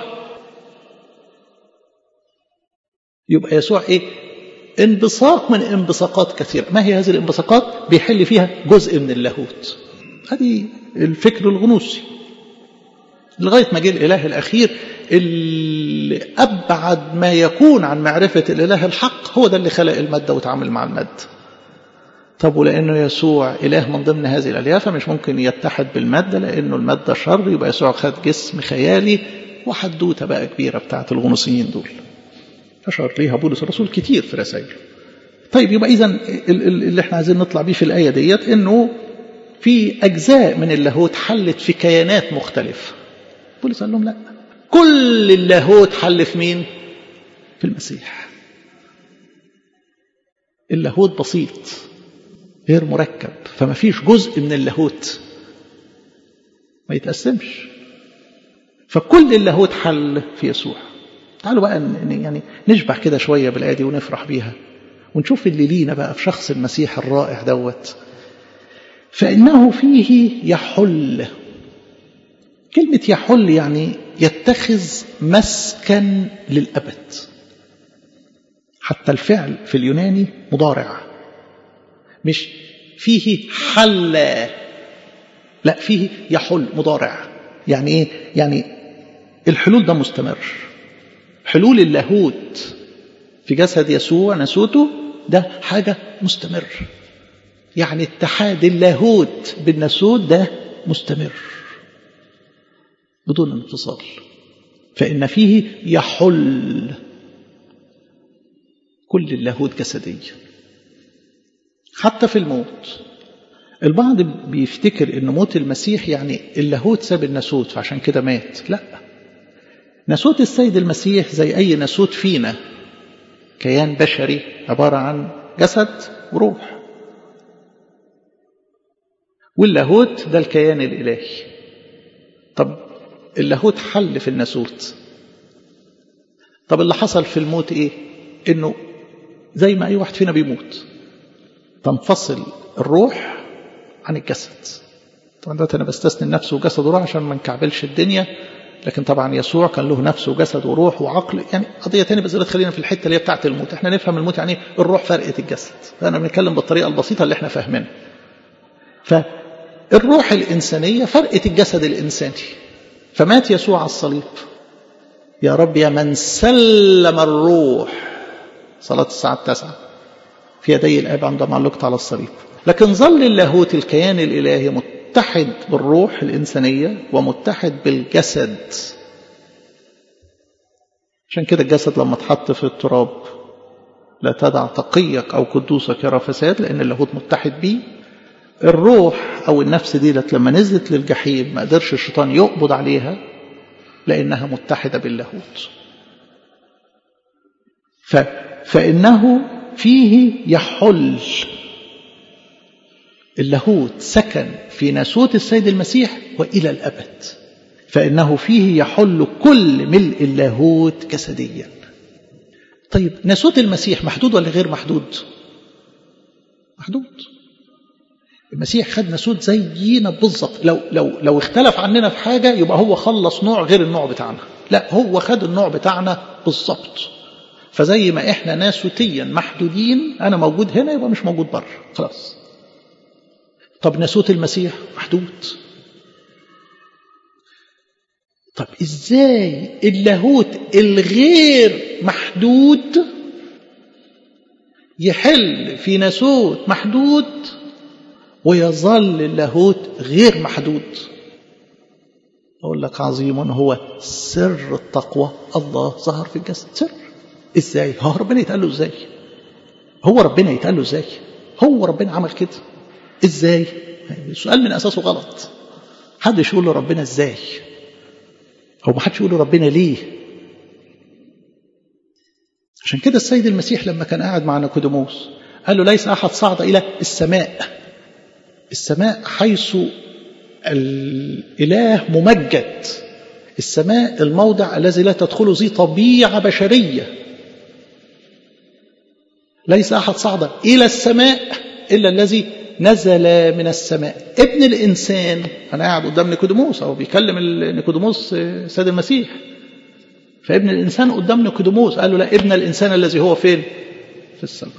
يبقى يسوع ايه انبثاق من انبثاقات كثيرة ما هي هذه الانبثاقات بيحل فيها جزء من اللاهوت هذه الفكر الغنوصي لغاية ما جه الإله الأخير اللي أبعد ما يكون عن معرفة الإله الحق هو ده اللي خلق المادة وتعامل مع المادة طب ولأنه يسوع إله من ضمن هذه الآلهة فمش ممكن يتحد بالمادة لأنه المادة شر يبقى يسوع خد جسم خيالي وحدوتة بقى كبيرة بتاعت الغنوصيين دول أشار ليها بولس الرسول كتير في رسائله طيب يبقى إذا اللي احنا عايزين نطلع بيه في الآية ديت إنه في أجزاء من اللاهوت حلت في كيانات مختلفة بولس قال لهم لا كل اللاهوت حل في مين؟ في المسيح اللاهوت بسيط غير مركب فما فيش جزء من اللاهوت ما يتقسمش فكل اللاهوت حل في يسوع تعالوا بقى يعني نشبع كده شوية بالآية دي ونفرح بيها ونشوف اللي لينا بقى في شخص المسيح الرائع دوت فإنه فيه يحل كلمة يحل يعني يتخذ مسكن للأبد حتى الفعل في اليوناني مضارع مش فيه حل لا فيه يحل مضارع يعني ايه يعني الحلول ده مستمر حلول اللاهوت في جسد يسوع نسوته ده حاجة مستمر يعني اتحاد اللاهوت بالناسوت ده مستمر بدون انفصال فإن فيه يحل كل اللاهوت جسديا حتى في الموت البعض بيفتكر ان موت المسيح يعني اللاهوت ساب الناسوت فعشان كده مات لا ناسوت السيد المسيح زي اي ناسوت فينا كيان بشري عباره عن جسد وروح واللاهوت ده الكيان الالهي طب اللاهوت حل في الناسوت طب اللي حصل في الموت ايه انه زي ما اي واحد فينا بيموت تنفصل الروح عن الجسد طبعا دلوقتي انا بستثني النفس وجسد وروح عشان ما نكعبلش الدنيا لكن طبعا يسوع كان له نفس وجسد وروح وعقل يعني قضيه ثانيه بس خلينا في الحته اللي هي بتاعه الموت احنا نفهم الموت يعني الروح فرقه الجسد فانا بنتكلم بالطريقه البسيطه اللي احنا فاهمينها فالروح الانسانيه فرقه الجسد الانساني فمات يسوع على الصليب يا رب يا من سلم الروح صلاه الساعه التاسعه في يدي الاب عندما علقت على الصليب لكن ظل اللاهوت الكيان الالهي متحد بالروح الانسانيه ومتحد بالجسد عشان كده الجسد لما اتحط في التراب لا تدع تقيك او قدوسك يرى فساد لان اللاهوت متحد بيه الروح او النفس دي لما نزلت للجحيم ما قدرش الشيطان يقبض عليها لانها متحده باللاهوت ف... فانه فيه يحل اللاهوت سكن في ناسوت السيد المسيح والى الابد فانه فيه يحل كل ملء اللاهوت جسديا طيب ناسوت المسيح محدود ولا غير محدود محدود المسيح خد ناسوت زينا بالظبط لو لو لو اختلف عننا في حاجه يبقى هو خلص نوع غير النوع بتاعنا لا هو خد النوع بتاعنا بالظبط فزي ما احنا ناسوتيا محدودين انا موجود هنا يبقى مش موجود بره خلاص طب ناسوت المسيح محدود طب ازاي اللاهوت الغير محدود يحل في ناسوت محدود ويظل اللاهوت غير محدود اقول لك عظيم هو سر التقوى الله ظهر في الجسد سر ازاي هو ربنا يتقال له ازاي هو ربنا يتقال له ازاي هو ربنا عمل كده ازاي السؤال من اساسه غلط حدش يقول له ربنا ازاي او ما حدش يقول له ربنا ليه عشان كده السيد المسيح لما كان قاعد مع نيكوديموس قال له ليس احد صعد الى السماء السماء حيث الاله ممجد السماء الموضع الذي لا تدخله ذي طبيعه بشريه ليس احد صعد الى السماء الا الذي نزل من السماء ابن الانسان انا قاعد قدام نيكوديموس او بيكلم نيكوديموس سيد المسيح فابن الانسان قدام نيكوديموس قال له لا ابن الانسان الذي هو فين في السماء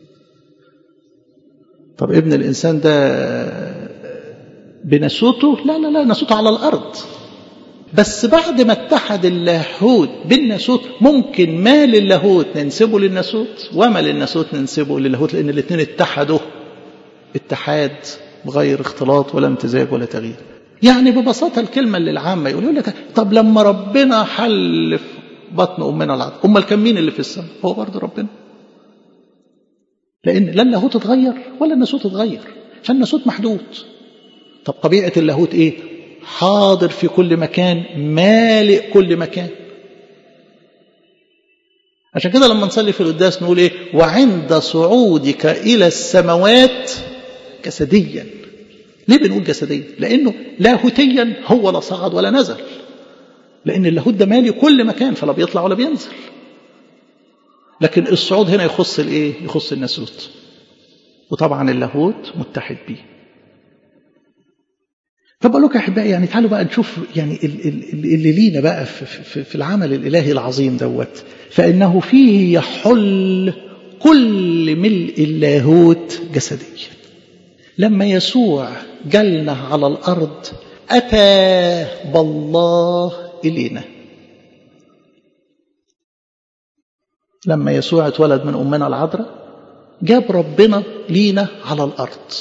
طب ابن الانسان ده بنسوته لا لا لا نسوته على الارض بس بعد ما اتحد اللاهوت بالناسوت ممكن ما للاهوت ننسبه للناسوت وما للناسوت ننسبه للاهوت لان الاثنين اتحدوا اتحاد بغير اختلاط ولا امتزاج ولا تغيير يعني ببساطة الكلمة اللي العامة يقول لك طب لما ربنا حل في بطن أمنا العذراء أمال كان مين اللي في السماء هو برضه ربنا لأن لا اللاهوت اتغير ولا الناسوت اتغير فالناسوت محدود طب طبيعة اللاهوت إيه؟ حاضر في كل مكان مالئ كل مكان عشان كده لما نصلي في القداس نقول ايه وعند صعودك الى السماوات جسديا ليه بنقول جسديا لانه لاهوتيا هو لا صعد ولا نزل لان اللاهوت ده مالي كل مكان فلا بيطلع ولا بينزل لكن الصعود هنا يخص الايه يخص الناسوت وطبعا اللاهوت متحد بيه طب اقول لكم يا احبائي يعني تعالوا بقى نشوف يعني اللي لينا بقى في, في, في العمل الالهي العظيم دوت فانه فيه يحل كل ملء اللاهوت جسديا لما يسوع جلنا على الارض اتى بالله الينا لما يسوع اتولد من امنا العذراء جاب ربنا لينا على الارض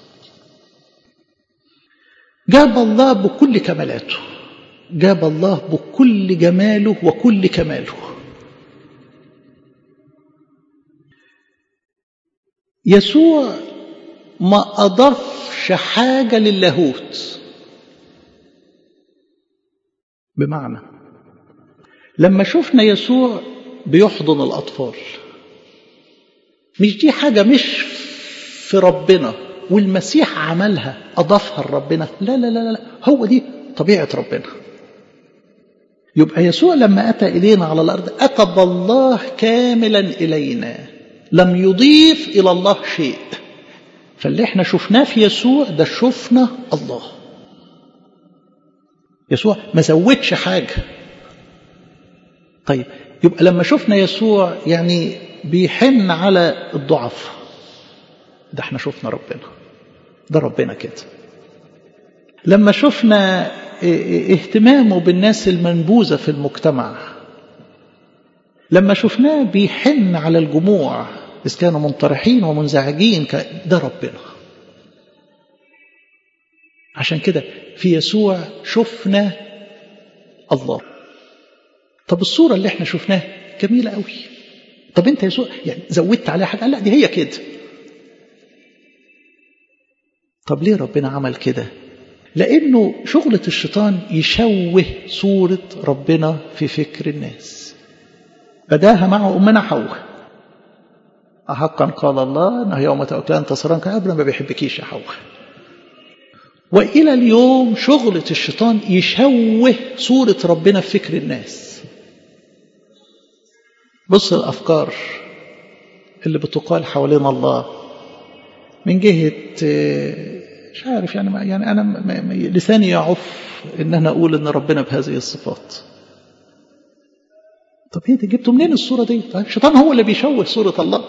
جاب الله بكل كمالاته جاب الله بكل جماله وكل كماله يسوع ما أضافش حاجة للاهوت بمعنى لما شفنا يسوع بيحضن الأطفال مش دي حاجة مش في ربنا والمسيح عملها أضافها لربنا لا لا لا لا هو دي طبيعة ربنا يبقى يسوع لما أتى إلينا على الأرض أتى بالله كاملا إلينا لم يضيف إلى الله شيء فاللي احنا شفناه في يسوع ده شفنا الله يسوع ما زودش حاجة طيب يبقى لما شفنا يسوع يعني بيحن على الضعف ده احنا شفنا ربنا ده ربنا كده لما شفنا اهتمامه بالناس المنبوذة في المجتمع لما شفناه بيحن على الجموع إذ كانوا منطرحين ومنزعجين ده ربنا عشان كده في يسوع شفنا الله طب الصورة اللي احنا شفناها جميلة قوي طب انت يسوع يعني زودت عليها حاجة لا دي هي كده طب ليه ربنا عمل كده لأنه شغلة الشيطان يشوه صورة ربنا في فكر الناس بداها مع أمنا حواء أحقا قال الله أنه يوم تأكلان تصران كأبنا ما بيحبكيش يا حواء وإلى اليوم شغلة الشيطان يشوه صورة ربنا في فكر الناس بص الأفكار اللي بتقال حوالين الله من جهة مش عارف يعني يعني أنا لساني يعف إن أنا أقول إن ربنا بهذه الصفات طب ايه ده جبتوا منين الصورة دي الشيطان هو اللي بيشوه صورة الله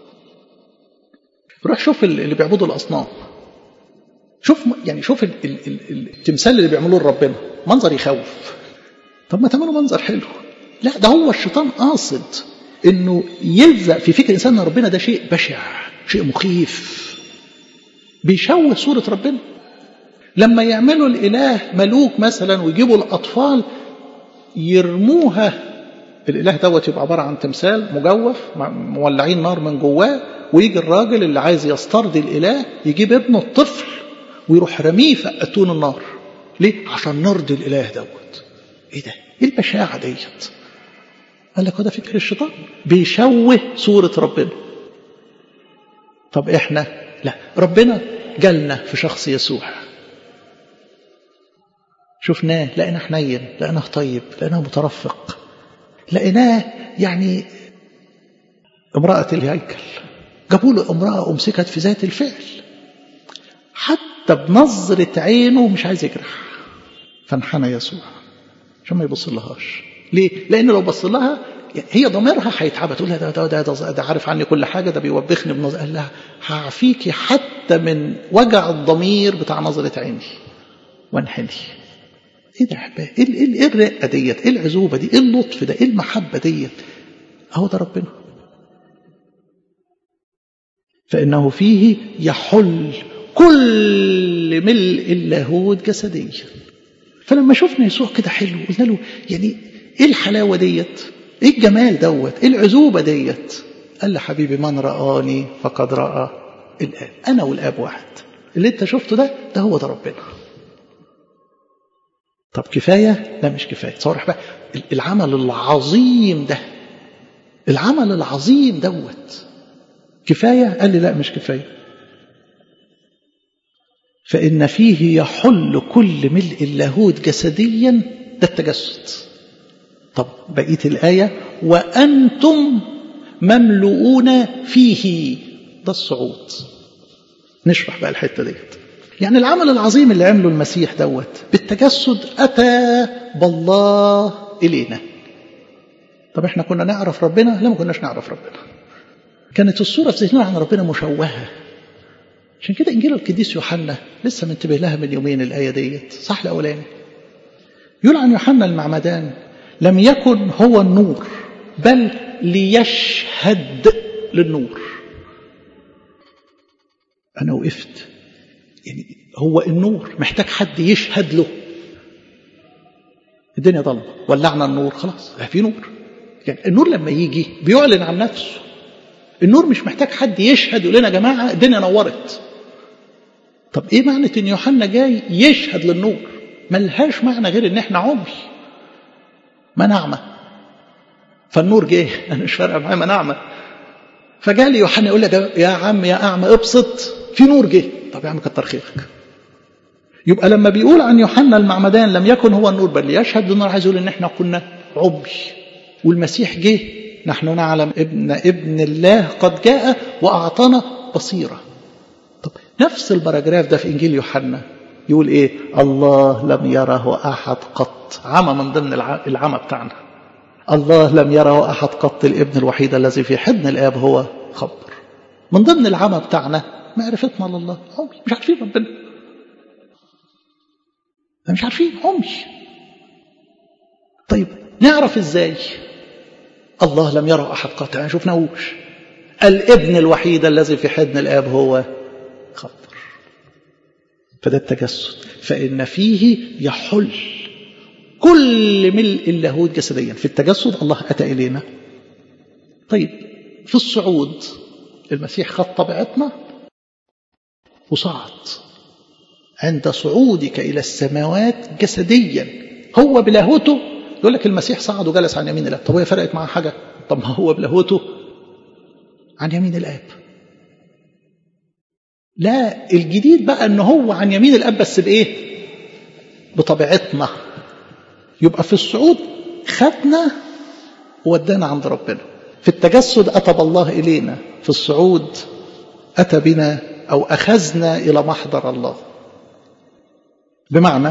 روح شوف اللي بيعبدوا الأصنام شوف يعني شوف ال ال ال التمثال اللي بيعملوه لربنا منظر يخوف طب ما تعملوا منظر حلو لا ده هو الشيطان قاصد انه يلزق في فكر الانسان ان ربنا ده شيء بشع شيء مخيف بيشوه صورة ربنا لما يعملوا الإله ملوك مثلا ويجيبوا الأطفال يرموها الإله دوت يبقى عبارة عن تمثال مجوف مولعين نار من جواه ويجي الراجل اللي عايز يسترضي الإله يجيب ابنه الطفل ويروح رميه في أتون النار ليه؟ عشان نرضي الإله دوت إيه ده؟ إيه البشاعة ديت؟ قال لك ده فكر الشيطان بيشوه صورة ربنا طب إحنا لا ربنا جالنا في شخص يسوع شفناه لقيناه حنين لقيناه طيب لقيناه مترفق لقيناه يعني امرأة الهيكل جابوا له امرأة أمسكت في ذات الفعل حتى بنظرة عينه مش عايز يجرح فانحنى يسوع عشان ما يبص لهاش ليه؟ لأن لو بص لها هي ضميرها هيتعبها تقول لها ده ده, ده, ده, ده عارف عني كل حاجة ده بيوبخني بنظر قال لها هعفيكي حتى من وجع الضمير بتاع نظرة عيني وانحني ايه ده يا احبائي ايه, إيه, إيه الرقه ديت ايه العزوبه دي ايه اللطف ده ايه المحبه ديت اهو ده ربنا فانه فيه يحل كل ملء اللاهوت جسديا فلما شفنا يسوع كده حلو قلنا له يعني ايه الحلاوه ديت ايه الجمال دوت ايه العزوبه ديت قال لي حبيبي من رآني فقد رأى الآب أنا والآب واحد اللي أنت شفته ده ده هو ده ربنا طب كفاية؟ لا مش كفاية تصور بقى العمل العظيم ده العمل العظيم دوت كفاية؟ قال لي لا مش كفاية فإن فيه يحل كل ملء اللاهوت جسديا ده التجسد طب بقية الآية وأنتم مملؤون فيه ده الصعود نشرح بقى الحتة ديت يعني العمل العظيم اللي عمله المسيح دوت بالتجسد أتى بالله إلينا طب احنا كنا نعرف ربنا لا ما كناش نعرف ربنا كانت الصورة في ذهننا عن ربنا مشوهة عشان كده إنجيل القديس يوحنا لسه منتبه لها من يومين الآية ديت صح الأولاني يقول عن يوحنا المعمدان لم يكن هو النور بل ليشهد للنور أنا وقفت يعني هو النور محتاج حد يشهد له الدنيا ضلمة ولعنا النور خلاص في نور يعني النور لما يجي بيعلن عن نفسه النور مش محتاج حد يشهد يقول لنا يا جماعة الدنيا نورت طب ايه معنى ان يوحنا جاي يشهد للنور ملهاش معنى غير ان احنا عمي ما نعمة فالنور جه انا مش فارقه معايا ما نعمة فجاء لي يوحنا يقول لك يا عم يا اعمى ابسط في نور جه طب يا عم كتر خيرك يبقى لما بيقول عن يوحنا المعمدان لم يكن هو النور بل يشهد للنور عايز يقول ان احنا كنا عمي والمسيح جه نحن نعلم ابن ابن الله قد جاء واعطانا بصيره طب نفس البراجراف ده في انجيل يوحنا يقول ايه الله لم يره احد قط عمى من ضمن العمى بتاعنا الله لم يره احد قط الابن الوحيد الذي في حضن الاب هو خبر من ضمن العمى بتاعنا معرفتنا لله عمي مش عارفين ربنا مش عارفين عمي طيب نعرف ازاي الله لم يره احد قط ما شفناهوش الابن الوحيد الذي في حضن الاب هو خبر فده التجسد فإن فيه يحل كل ملء اللاهوت جسديا في التجسد الله أتى إلينا طيب في الصعود المسيح خد طبيعتنا وصعد عند صعودك إلى السماوات جسديا هو بلاهوته يقول لك المسيح صعد وجلس عن يمين الآب طب هي فرقت معاه حاجة طب ما هو بلاهوته عن يمين الآب لا الجديد بقى ان هو عن يمين الاب بس بايه بطبيعتنا يبقى في الصعود خدنا وودانا عند ربنا في التجسد اتى بالله الينا في الصعود اتى بنا او اخذنا الى محضر الله بمعنى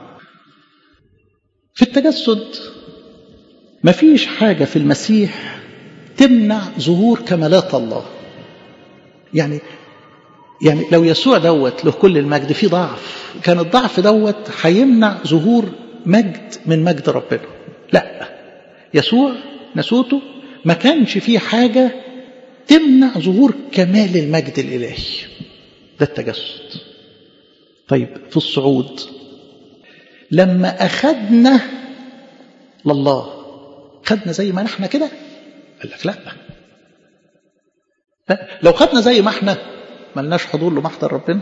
في التجسد مفيش حاجه في المسيح تمنع ظهور كمالات الله يعني يعني لو يسوع دوت له كل المجد في ضعف كان الضعف دوت هيمنع ظهور مجد من مجد ربنا لا يسوع نسوته ما كانش فيه حاجة تمنع ظهور كمال المجد الإلهي ده التجسد طيب في الصعود لما أخدنا لله خدنا زي ما نحن كده قال لك لا لو خدنا زي ما احنا ملناش حضور لمحضر ربنا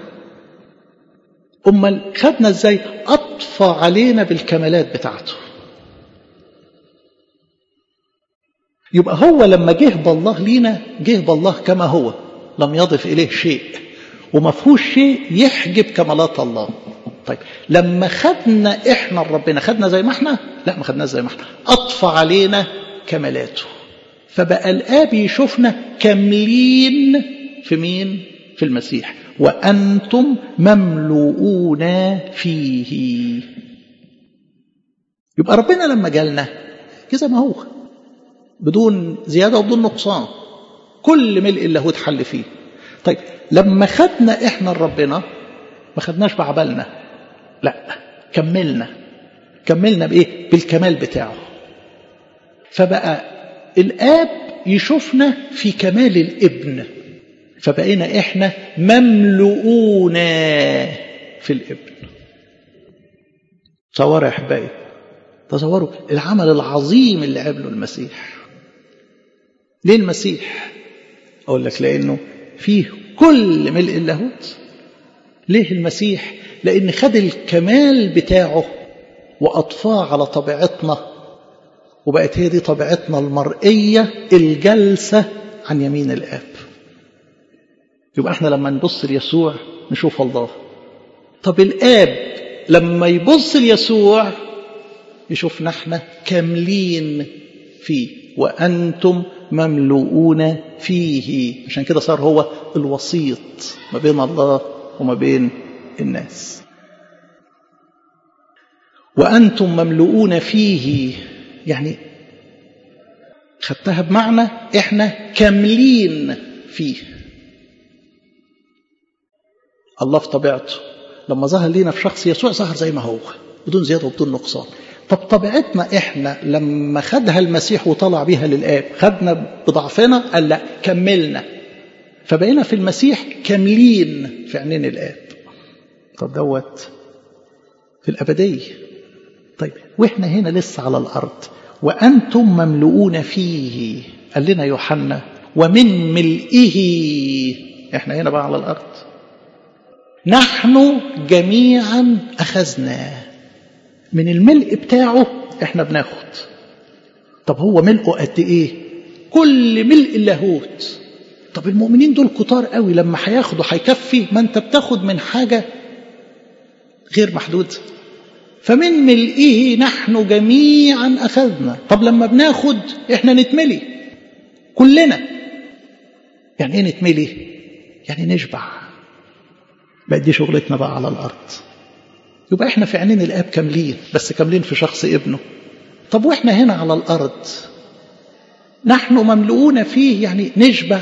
امال خدنا ازاي اطفى علينا بالكمالات بتاعته يبقى هو لما جه بالله لينا جه بالله كما هو لم يضف اليه شيء وما فيهوش شيء يحجب كمالات الله طيب لما خدنا احنا ربنا خدنا زي ما احنا لا ما خدناش زي ما احنا اطفى علينا كمالاته فبقى الاب يشوفنا كاملين في مين في المسيح وأنتم مملؤون فيه يبقى ربنا لما جالنا كذا ما هو بدون زيادة وبدون نقصان كل ملء اللاهوت حل فيه طيب لما خدنا احنا ربنا ما خدناش بعبالنا لا كملنا كملنا بايه بالكمال بتاعه فبقى الاب يشوفنا في كمال الابن فبقينا احنا مملؤون في الابن تصوروا يا احبائي تصوروا العمل العظيم اللي عمله المسيح ليه المسيح أقول لك لأنه فيه كل ملء اللاهوت ليه المسيح لأن خد الكمال بتاعه وأطفاه على طبيعتنا وبقت هي دي طبيعتنا المرئية الجلسة عن يمين الآب يبقى احنا لما نبص ليسوع نشوف الله طب الآب لما يبص ليسوع يشوفنا احنا كاملين فيه وأنتم مملؤون فيه عشان كده صار هو الوسيط ما بين الله وما بين الناس وأنتم مملؤون فيه يعني خدتها بمعنى احنا كاملين فيه الله في طبيعته لما ظهر لينا في شخص يسوع ظهر زي ما هو بدون زيادة وبدون نقصان طب طبيعتنا احنا لما خدها المسيح وطلع بيها للآب خدنا بضعفنا قال لا كملنا فبقينا في المسيح كاملين في عينين الآب طب دوت في الأبدية طيب وإحنا هنا لسه على الأرض وأنتم مملؤون فيه قال لنا يوحنا ومن ملئه إحنا هنا بقى على الأرض نحن جميعا أخذنا من الملء بتاعه إحنا بناخد طب هو ملئه قد إيه كل ملء اللاهوت طب المؤمنين دول كتار قوي لما هياخدوا هيكفي ما انت بتاخد من حاجة غير محدودة فمن ملئه نحن جميعا أخذنا طب لما بناخد احنا نتملي كلنا يعني ايه نتملي يعني نشبع بقى دي شغلتنا بقى على الأرض يبقى احنا في عينين الآب كاملين بس كاملين في شخص ابنه طب واحنا هنا على الأرض نحن مملؤون فيه يعني نشبع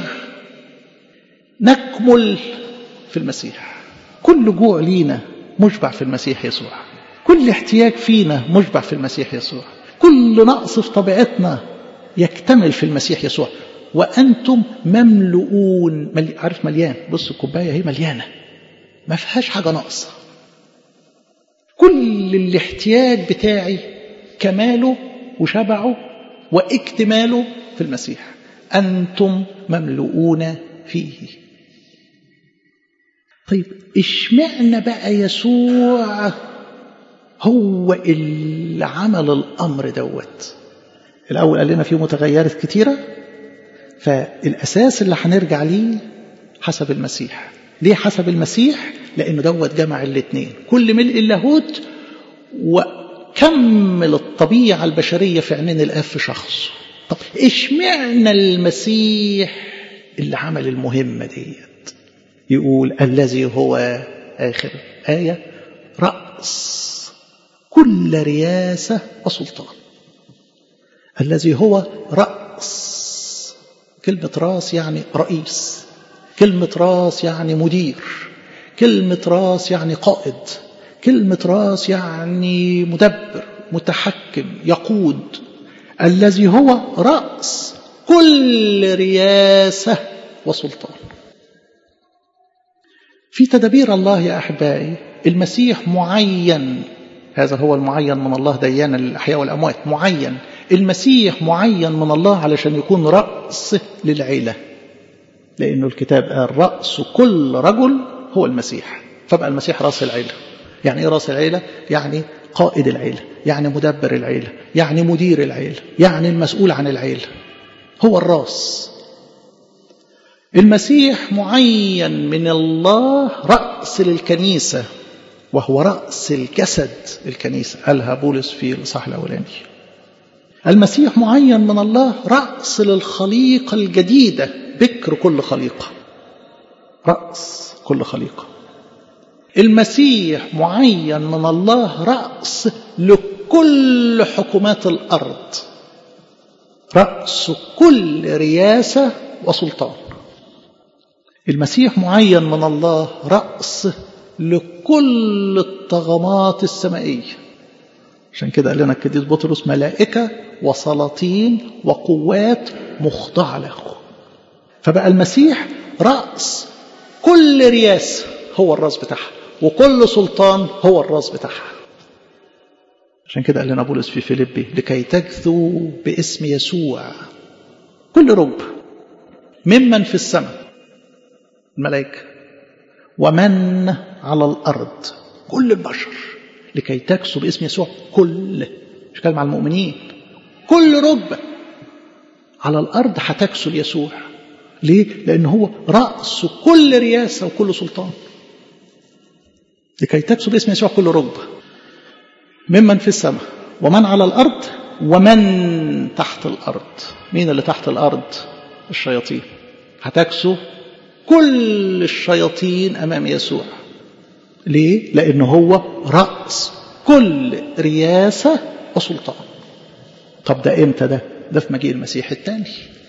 نكمل في المسيح كل جوع لينا مشبع في المسيح يسوع كل احتياج فينا مشبع في المسيح يسوع كل نقص في طبيعتنا يكتمل في المسيح يسوع وأنتم مملؤون ملي... عارف مليان بص الكوباية هي مليانة ما فيهاش حاجة ناقصة كل الاحتياج بتاعي كماله وشبعه واكتماله في المسيح أنتم مملؤون فيه طيب اشمعنى بقى يسوع هو اللي عمل الأمر دوت الأول قال لنا فيه متغيرات كتيرة فالأساس اللي هنرجع ليه حسب المسيح ليه حسب المسيح لأنه دوت جمع الاثنين كل ملء اللاهوت وكمل الطبيعة البشرية في عينين الآب في شخصه طب اشمعنى المسيح اللي عمل المهمة ديت يقول الذي هو آخر آية رأس كل رياسة وسلطان الذي هو رأس كلمة راس يعني رئيس كلمة راس يعني مدير كلمة راس يعني قائد كلمة راس يعني مدبر متحكم يقود الذي هو رأس كل رياسة وسلطان في تدبير الله يا أحبائي المسيح معين هذا هو المعين من الله ديانا للأحياء والأموات معين المسيح معين من الله علشان يكون رأس للعيلة لأنه الكتاب قال رأس كل رجل هو المسيح فبقى المسيح رأس العيلة يعني إيه رأس العيلة؟ يعني قائد العيلة يعني مدبر العيلة يعني مدير العيلة يعني المسؤول عن العيلة هو الراس المسيح معين من الله رأس للكنيسة وهو رأس الجسد الكنيسة قالها بولس في الإصحاح الأولاني المسيح معين من الله رأس للخليقة الجديدة بكر كل خليقة رأس كل خليقة المسيح معين من الله رأس لكل حكومات الأرض رأس كل رياسة وسلطان المسيح معين من الله رأس لكل الطغمات السمائية عشان كده قال لنا القديس بطرس ملائكة وسلاطين وقوات مخضعة له فبقى المسيح رأس كل رياسة هو الراس بتاعها وكل سلطان هو الراس بتاعها عشان كده قال لنا بولس في فيليبي لكي تجثوا باسم يسوع كل رب ممن في السماء الملائكة ومن على الأرض كل البشر لكي تكسو باسم يسوع كل مش كلام على المؤمنين كل ركبة على الأرض هتكسو ليسوع ليه؟ لأن هو رأس كل رياسة وكل سلطان لكي تكسو باسم يسوع كل ركبة ممن في السماء ومن على الأرض ومن تحت الأرض مين اللي تحت الأرض الشياطين هتكسو كل الشياطين أمام يسوع ليه؟ لأنه هو رأس كل رياسة وسلطان طب ده إمتى ده؟ ده في مجيء المسيح الثاني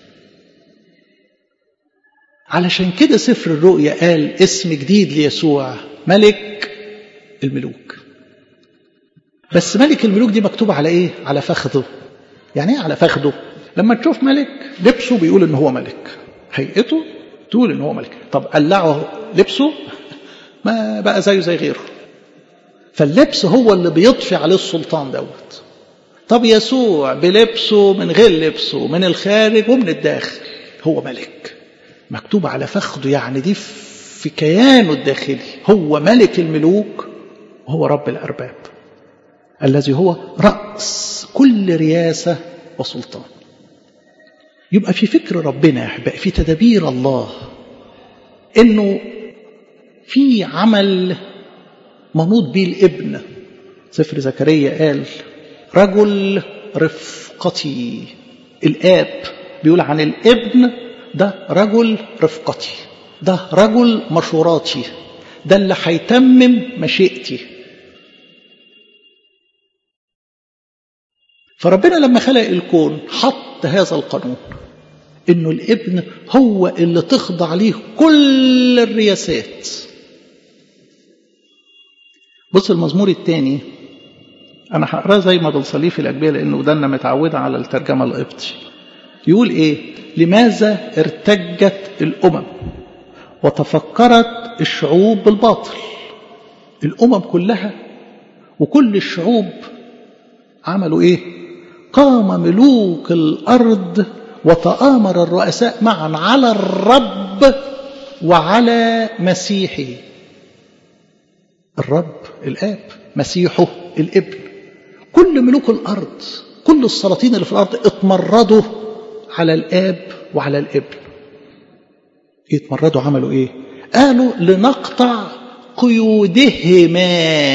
علشان كده سفر الرؤيا قال اسم جديد ليسوع ملك الملوك بس ملك الملوك دي مكتوبة على ايه على فخذه يعني ايه على فخذه لما تشوف ملك لبسه بيقول ان هو ملك هيئته تقول ان هو ملك طب قلعه لبسه ما بقى زيه زي غيره فاللبس هو اللي بيضفي عليه السلطان دوت طب يسوع بلبسه من غير لبسه من الخارج ومن الداخل هو ملك مكتوب على فخذه يعني دي في كيانه الداخلي هو ملك الملوك وهو رب الأرباب الذي هو رأس كل رياسة وسلطان يبقى في فكر ربنا يا أحبائي في تدابير الله إنه في عمل منوط به الابن سفر زكريا قال رجل رفقتي الآب بيقول عن الابن ده رجل رفقتي ده رجل مشوراتي ده اللي هيتمم مشيئتي فربنا لما خلق الكون حط هذا القانون انه الابن هو اللي تخضع ليه كل الرياسات بص المزمور الثاني انا هقراه زي ما بنصليه في الاجبيه لانه ودنا متعوده على الترجمه القبطي يقول ايه لماذا ارتجت الامم وتفكرت الشعوب بالباطل الامم كلها وكل الشعوب عملوا ايه قام ملوك الارض وتآمر الرؤساء معا على الرب وعلى مسيحه الرب الاب مسيحه الابن كل ملوك الارض كل السلاطين اللي في الارض اتمردوا على الاب وعلى الابن يتمردوا عملوا ايه قالوا لنقطع قيودهما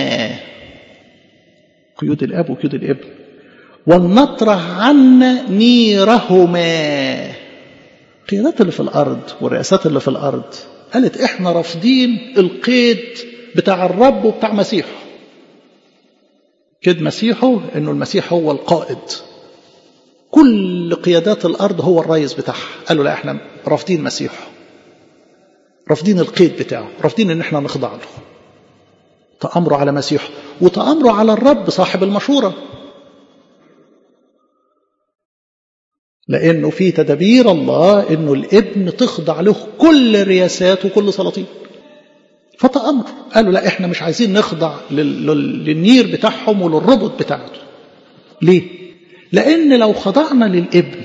قيود الاب وقيود الابن ولنطرح عنا نيرهما القيادات اللي في الارض والرئاسات اللي في الارض قالت احنا رافضين القيد بتاع الرب وبتاع مسيحه كد مسيحه انه المسيح هو القائد كل قيادات الارض هو الرئيس بتاعها قالوا لا احنا رافضين مسيحه رافضين القيد بتاعه رافضين ان احنا نخضع له تأمروا على مسيحه وتأمروا على الرب صاحب المشورة لأنه في تدبير الله أنه الابن تخضع له كل الرياسات وكل سلاطين فتأمر قالوا لا احنا مش عايزين نخضع للنير بتاعهم وللربط بتاعته ليه لأن لو خضعنا للابن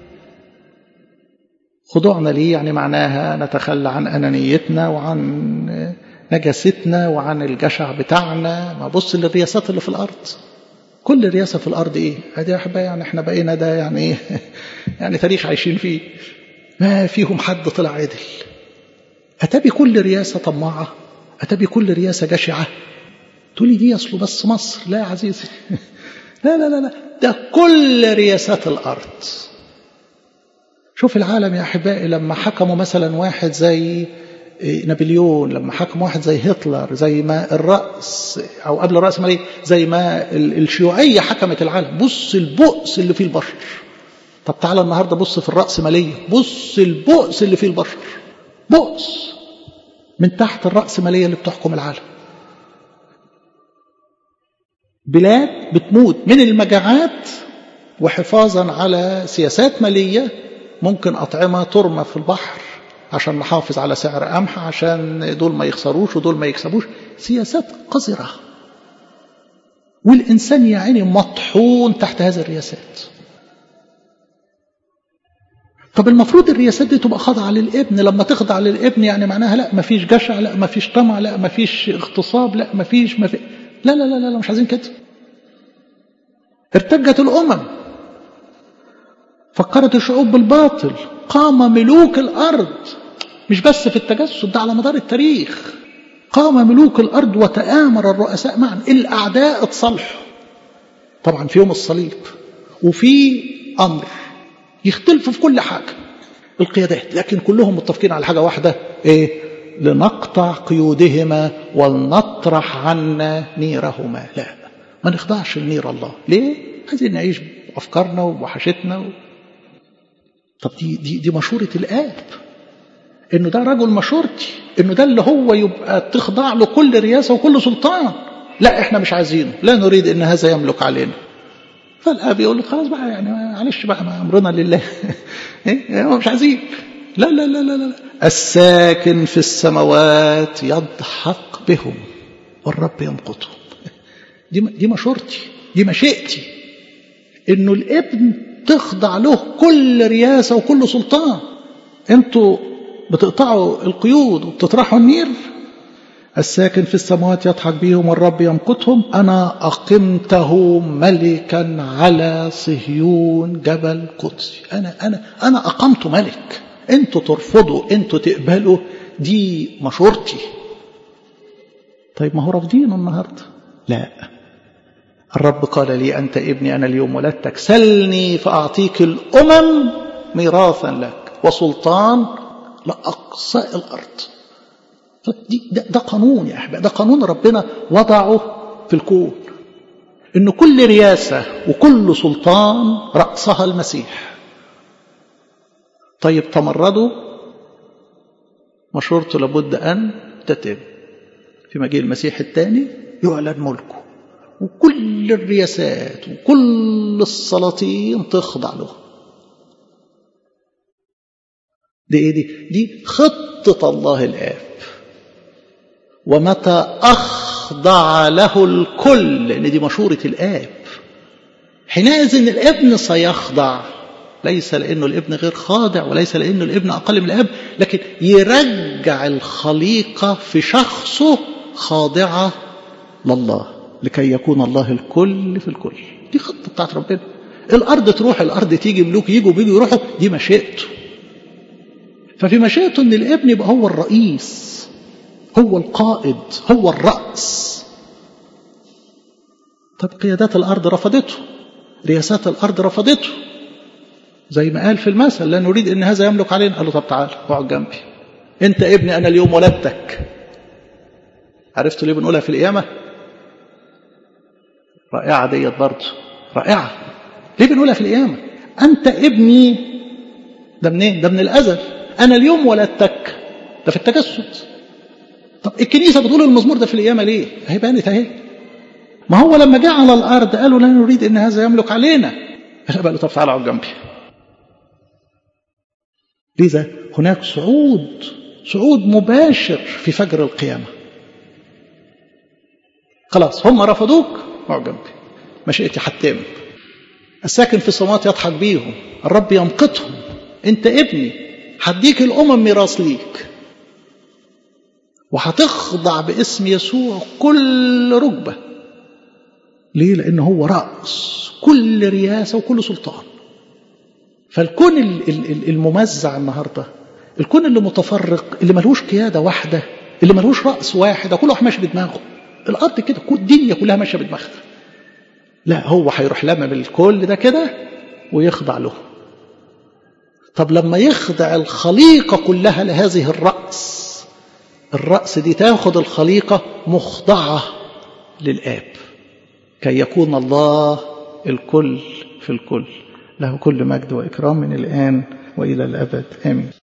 خضوعنا ليه يعني معناها نتخلى عن أنانيتنا وعن نجاستنا وعن الجشع بتاعنا ما بص للرياسات اللي في الأرض كل رياسة في الأرض إيه هذه يا أحبائي يعني إحنا بقينا ده يعني إيه يعني تاريخ عايشين فيه ما فيهم حد طلع عدل أتبي كل رياسة طماعة أتبي كل رياسة جشعة تقولي دي أصله بس مصر لا يا عزيزي لا لا لا لا ده كل رياسات الأرض شوف العالم يا أحبائي لما حكموا مثلا واحد زي نابليون لما حكم واحد زي هتلر زي ما الرأس أو قبل الرأس مالي زي ما الشيوعية حكمت العالم بص البؤس اللي فيه البشر طب تعالى النهاردة بص في الرأس مالية بص البؤس اللي فيه البشر بؤس من تحت الرأس مالية اللي بتحكم العالم بلاد بتموت من المجاعات وحفاظا على سياسات مالية ممكن أطعمة ترمى في البحر عشان نحافظ على سعر قمح عشان دول ما يخسروش ودول ما يكسبوش سياسات قذرة والإنسان يا عيني مطحون تحت هذه الرياسات طب المفروض الرياسات دي تبقى خاضعة للابن لما تخضع للابن يعني معناها لا مفيش جشع لا مفيش طمع لا مفيش اغتصاب لا مفيش مفي... لا لا لا لا مش عايزين كده ارتجت الأمم فكرت الشعوب بالباطل قام ملوك الأرض مش بس في التجسد ده على مدار التاريخ قام ملوك الأرض وتآمر الرؤساء معا الأعداء اتصالحوا طبعا في يوم الصليب وفي أمر يختلفوا في كل حاجة القيادات لكن كلهم متفقين على حاجة واحدة إيه لنقطع قيودهما ولنطرح عنا نيرهما لا ما نخضعش لنير الله ليه عايزين نعيش بأفكارنا ووحشتنا و... طب دي, دي, دي مشورة الآب انه ده رجل مشورتي انه ده اللي هو يبقى تخضع له كل رياسة وكل سلطان لا احنا مش عايزينه لا نريد ان هذا يملك علينا فالاب يقول لك خلاص بقى يعني معلش بقى ما امرنا لله ايه هو مش عايزين لا لا لا لا لا الساكن في السماوات يضحك بهم والرب يمقتهم دي دي مشورتي دي مشيئتي انه الابن تخضع له كل رياسه وكل سلطان انتوا بتقطعوا القيود وبتطرحوا النير الساكن في السماوات يضحك بهم والرب يمقتهم أنا أقمته ملكا على صهيون جبل قدسي أنا أنا أنا أقمته ملك أنتوا ترفضوا أنتوا تقبلوا دي مشورتي طيب ما هو رافضينه النهاردة لا الرب قال لي أنت ابني أنا اليوم ولدتك سلني فأعطيك الأمم ميراثا لك وسلطان لأقصاء الأرض دي ده, ده قانون يا أحباب ده قانون ربنا وضعه في الكون إن كل رياسة وكل سلطان رأسها المسيح طيب تمردوا مشورته لابد أن تتم في مجيء المسيح الثاني يعلن ملكه وكل الرياسات وكل السلاطين تخضع له دي ايه دي دي خطة الله الآب ومتى أخضع له الكل لأن دي مشورة الآب حينئذ الابن سيخضع ليس لأنه الابن غير خاضع وليس لأنه الابن أقل من الأب لكن يرجع الخليقة في شخصه خاضعة لله لكي يكون الله الكل في الكل دي خطة بتاعت ربنا الأرض تروح الأرض تيجي ملوك يجوا بيجوا يروحوا دي مشيئته ففي مشيئته ان الابن يبقى هو الرئيس هو القائد هو الرأس طب قيادات الأرض رفضته رياسات الأرض رفضته زي ما قال في المثل لا نريد ان هذا يملك علينا قال له طب تعال اقعد جنبي انت ابني انا اليوم ولدتك عرفتوا ليه بنقولها في القيامه رائعه ديت برضه رائعه ليه بنقولها في القيامه انت ابني ده منين ده من الازل انا اليوم ولدتك ده في التجسد طب الكنيسه بتقول المزمور ده في القيامه ليه اهي بانت اهي ما هو لما جاء على الارض قالوا لا نريد ان هذا يملك علينا قال له طب تعالى اقعد جنبي لذا هناك صعود صعود مباشر في فجر القيامه خلاص هم رفضوك اقعد جنبي مشيئتي حتم الساكن في السماوات يضحك بيهم الرب يمقتهم انت ابني هديك الامم ميراث ليك وهتخضع باسم يسوع كل ركبه ليه لان هو راس كل رياسه وكل سلطان فالكون الممزع النهارده الكون اللي متفرق اللي ملوش قياده واحده اللي ملوش راس واحد كل واحد ماشي بدماغه الارض كده الدنيا كلها ماشيه بدماغها لا هو هيروح لمم الكل ده كده ويخضع له طب لما يخضع الخليقه كلها لهذه الراس الراس دي تاخد الخليقه مخضعه للاب كي يكون الله الكل في الكل له كل مجد واكرام من الان والى الابد امين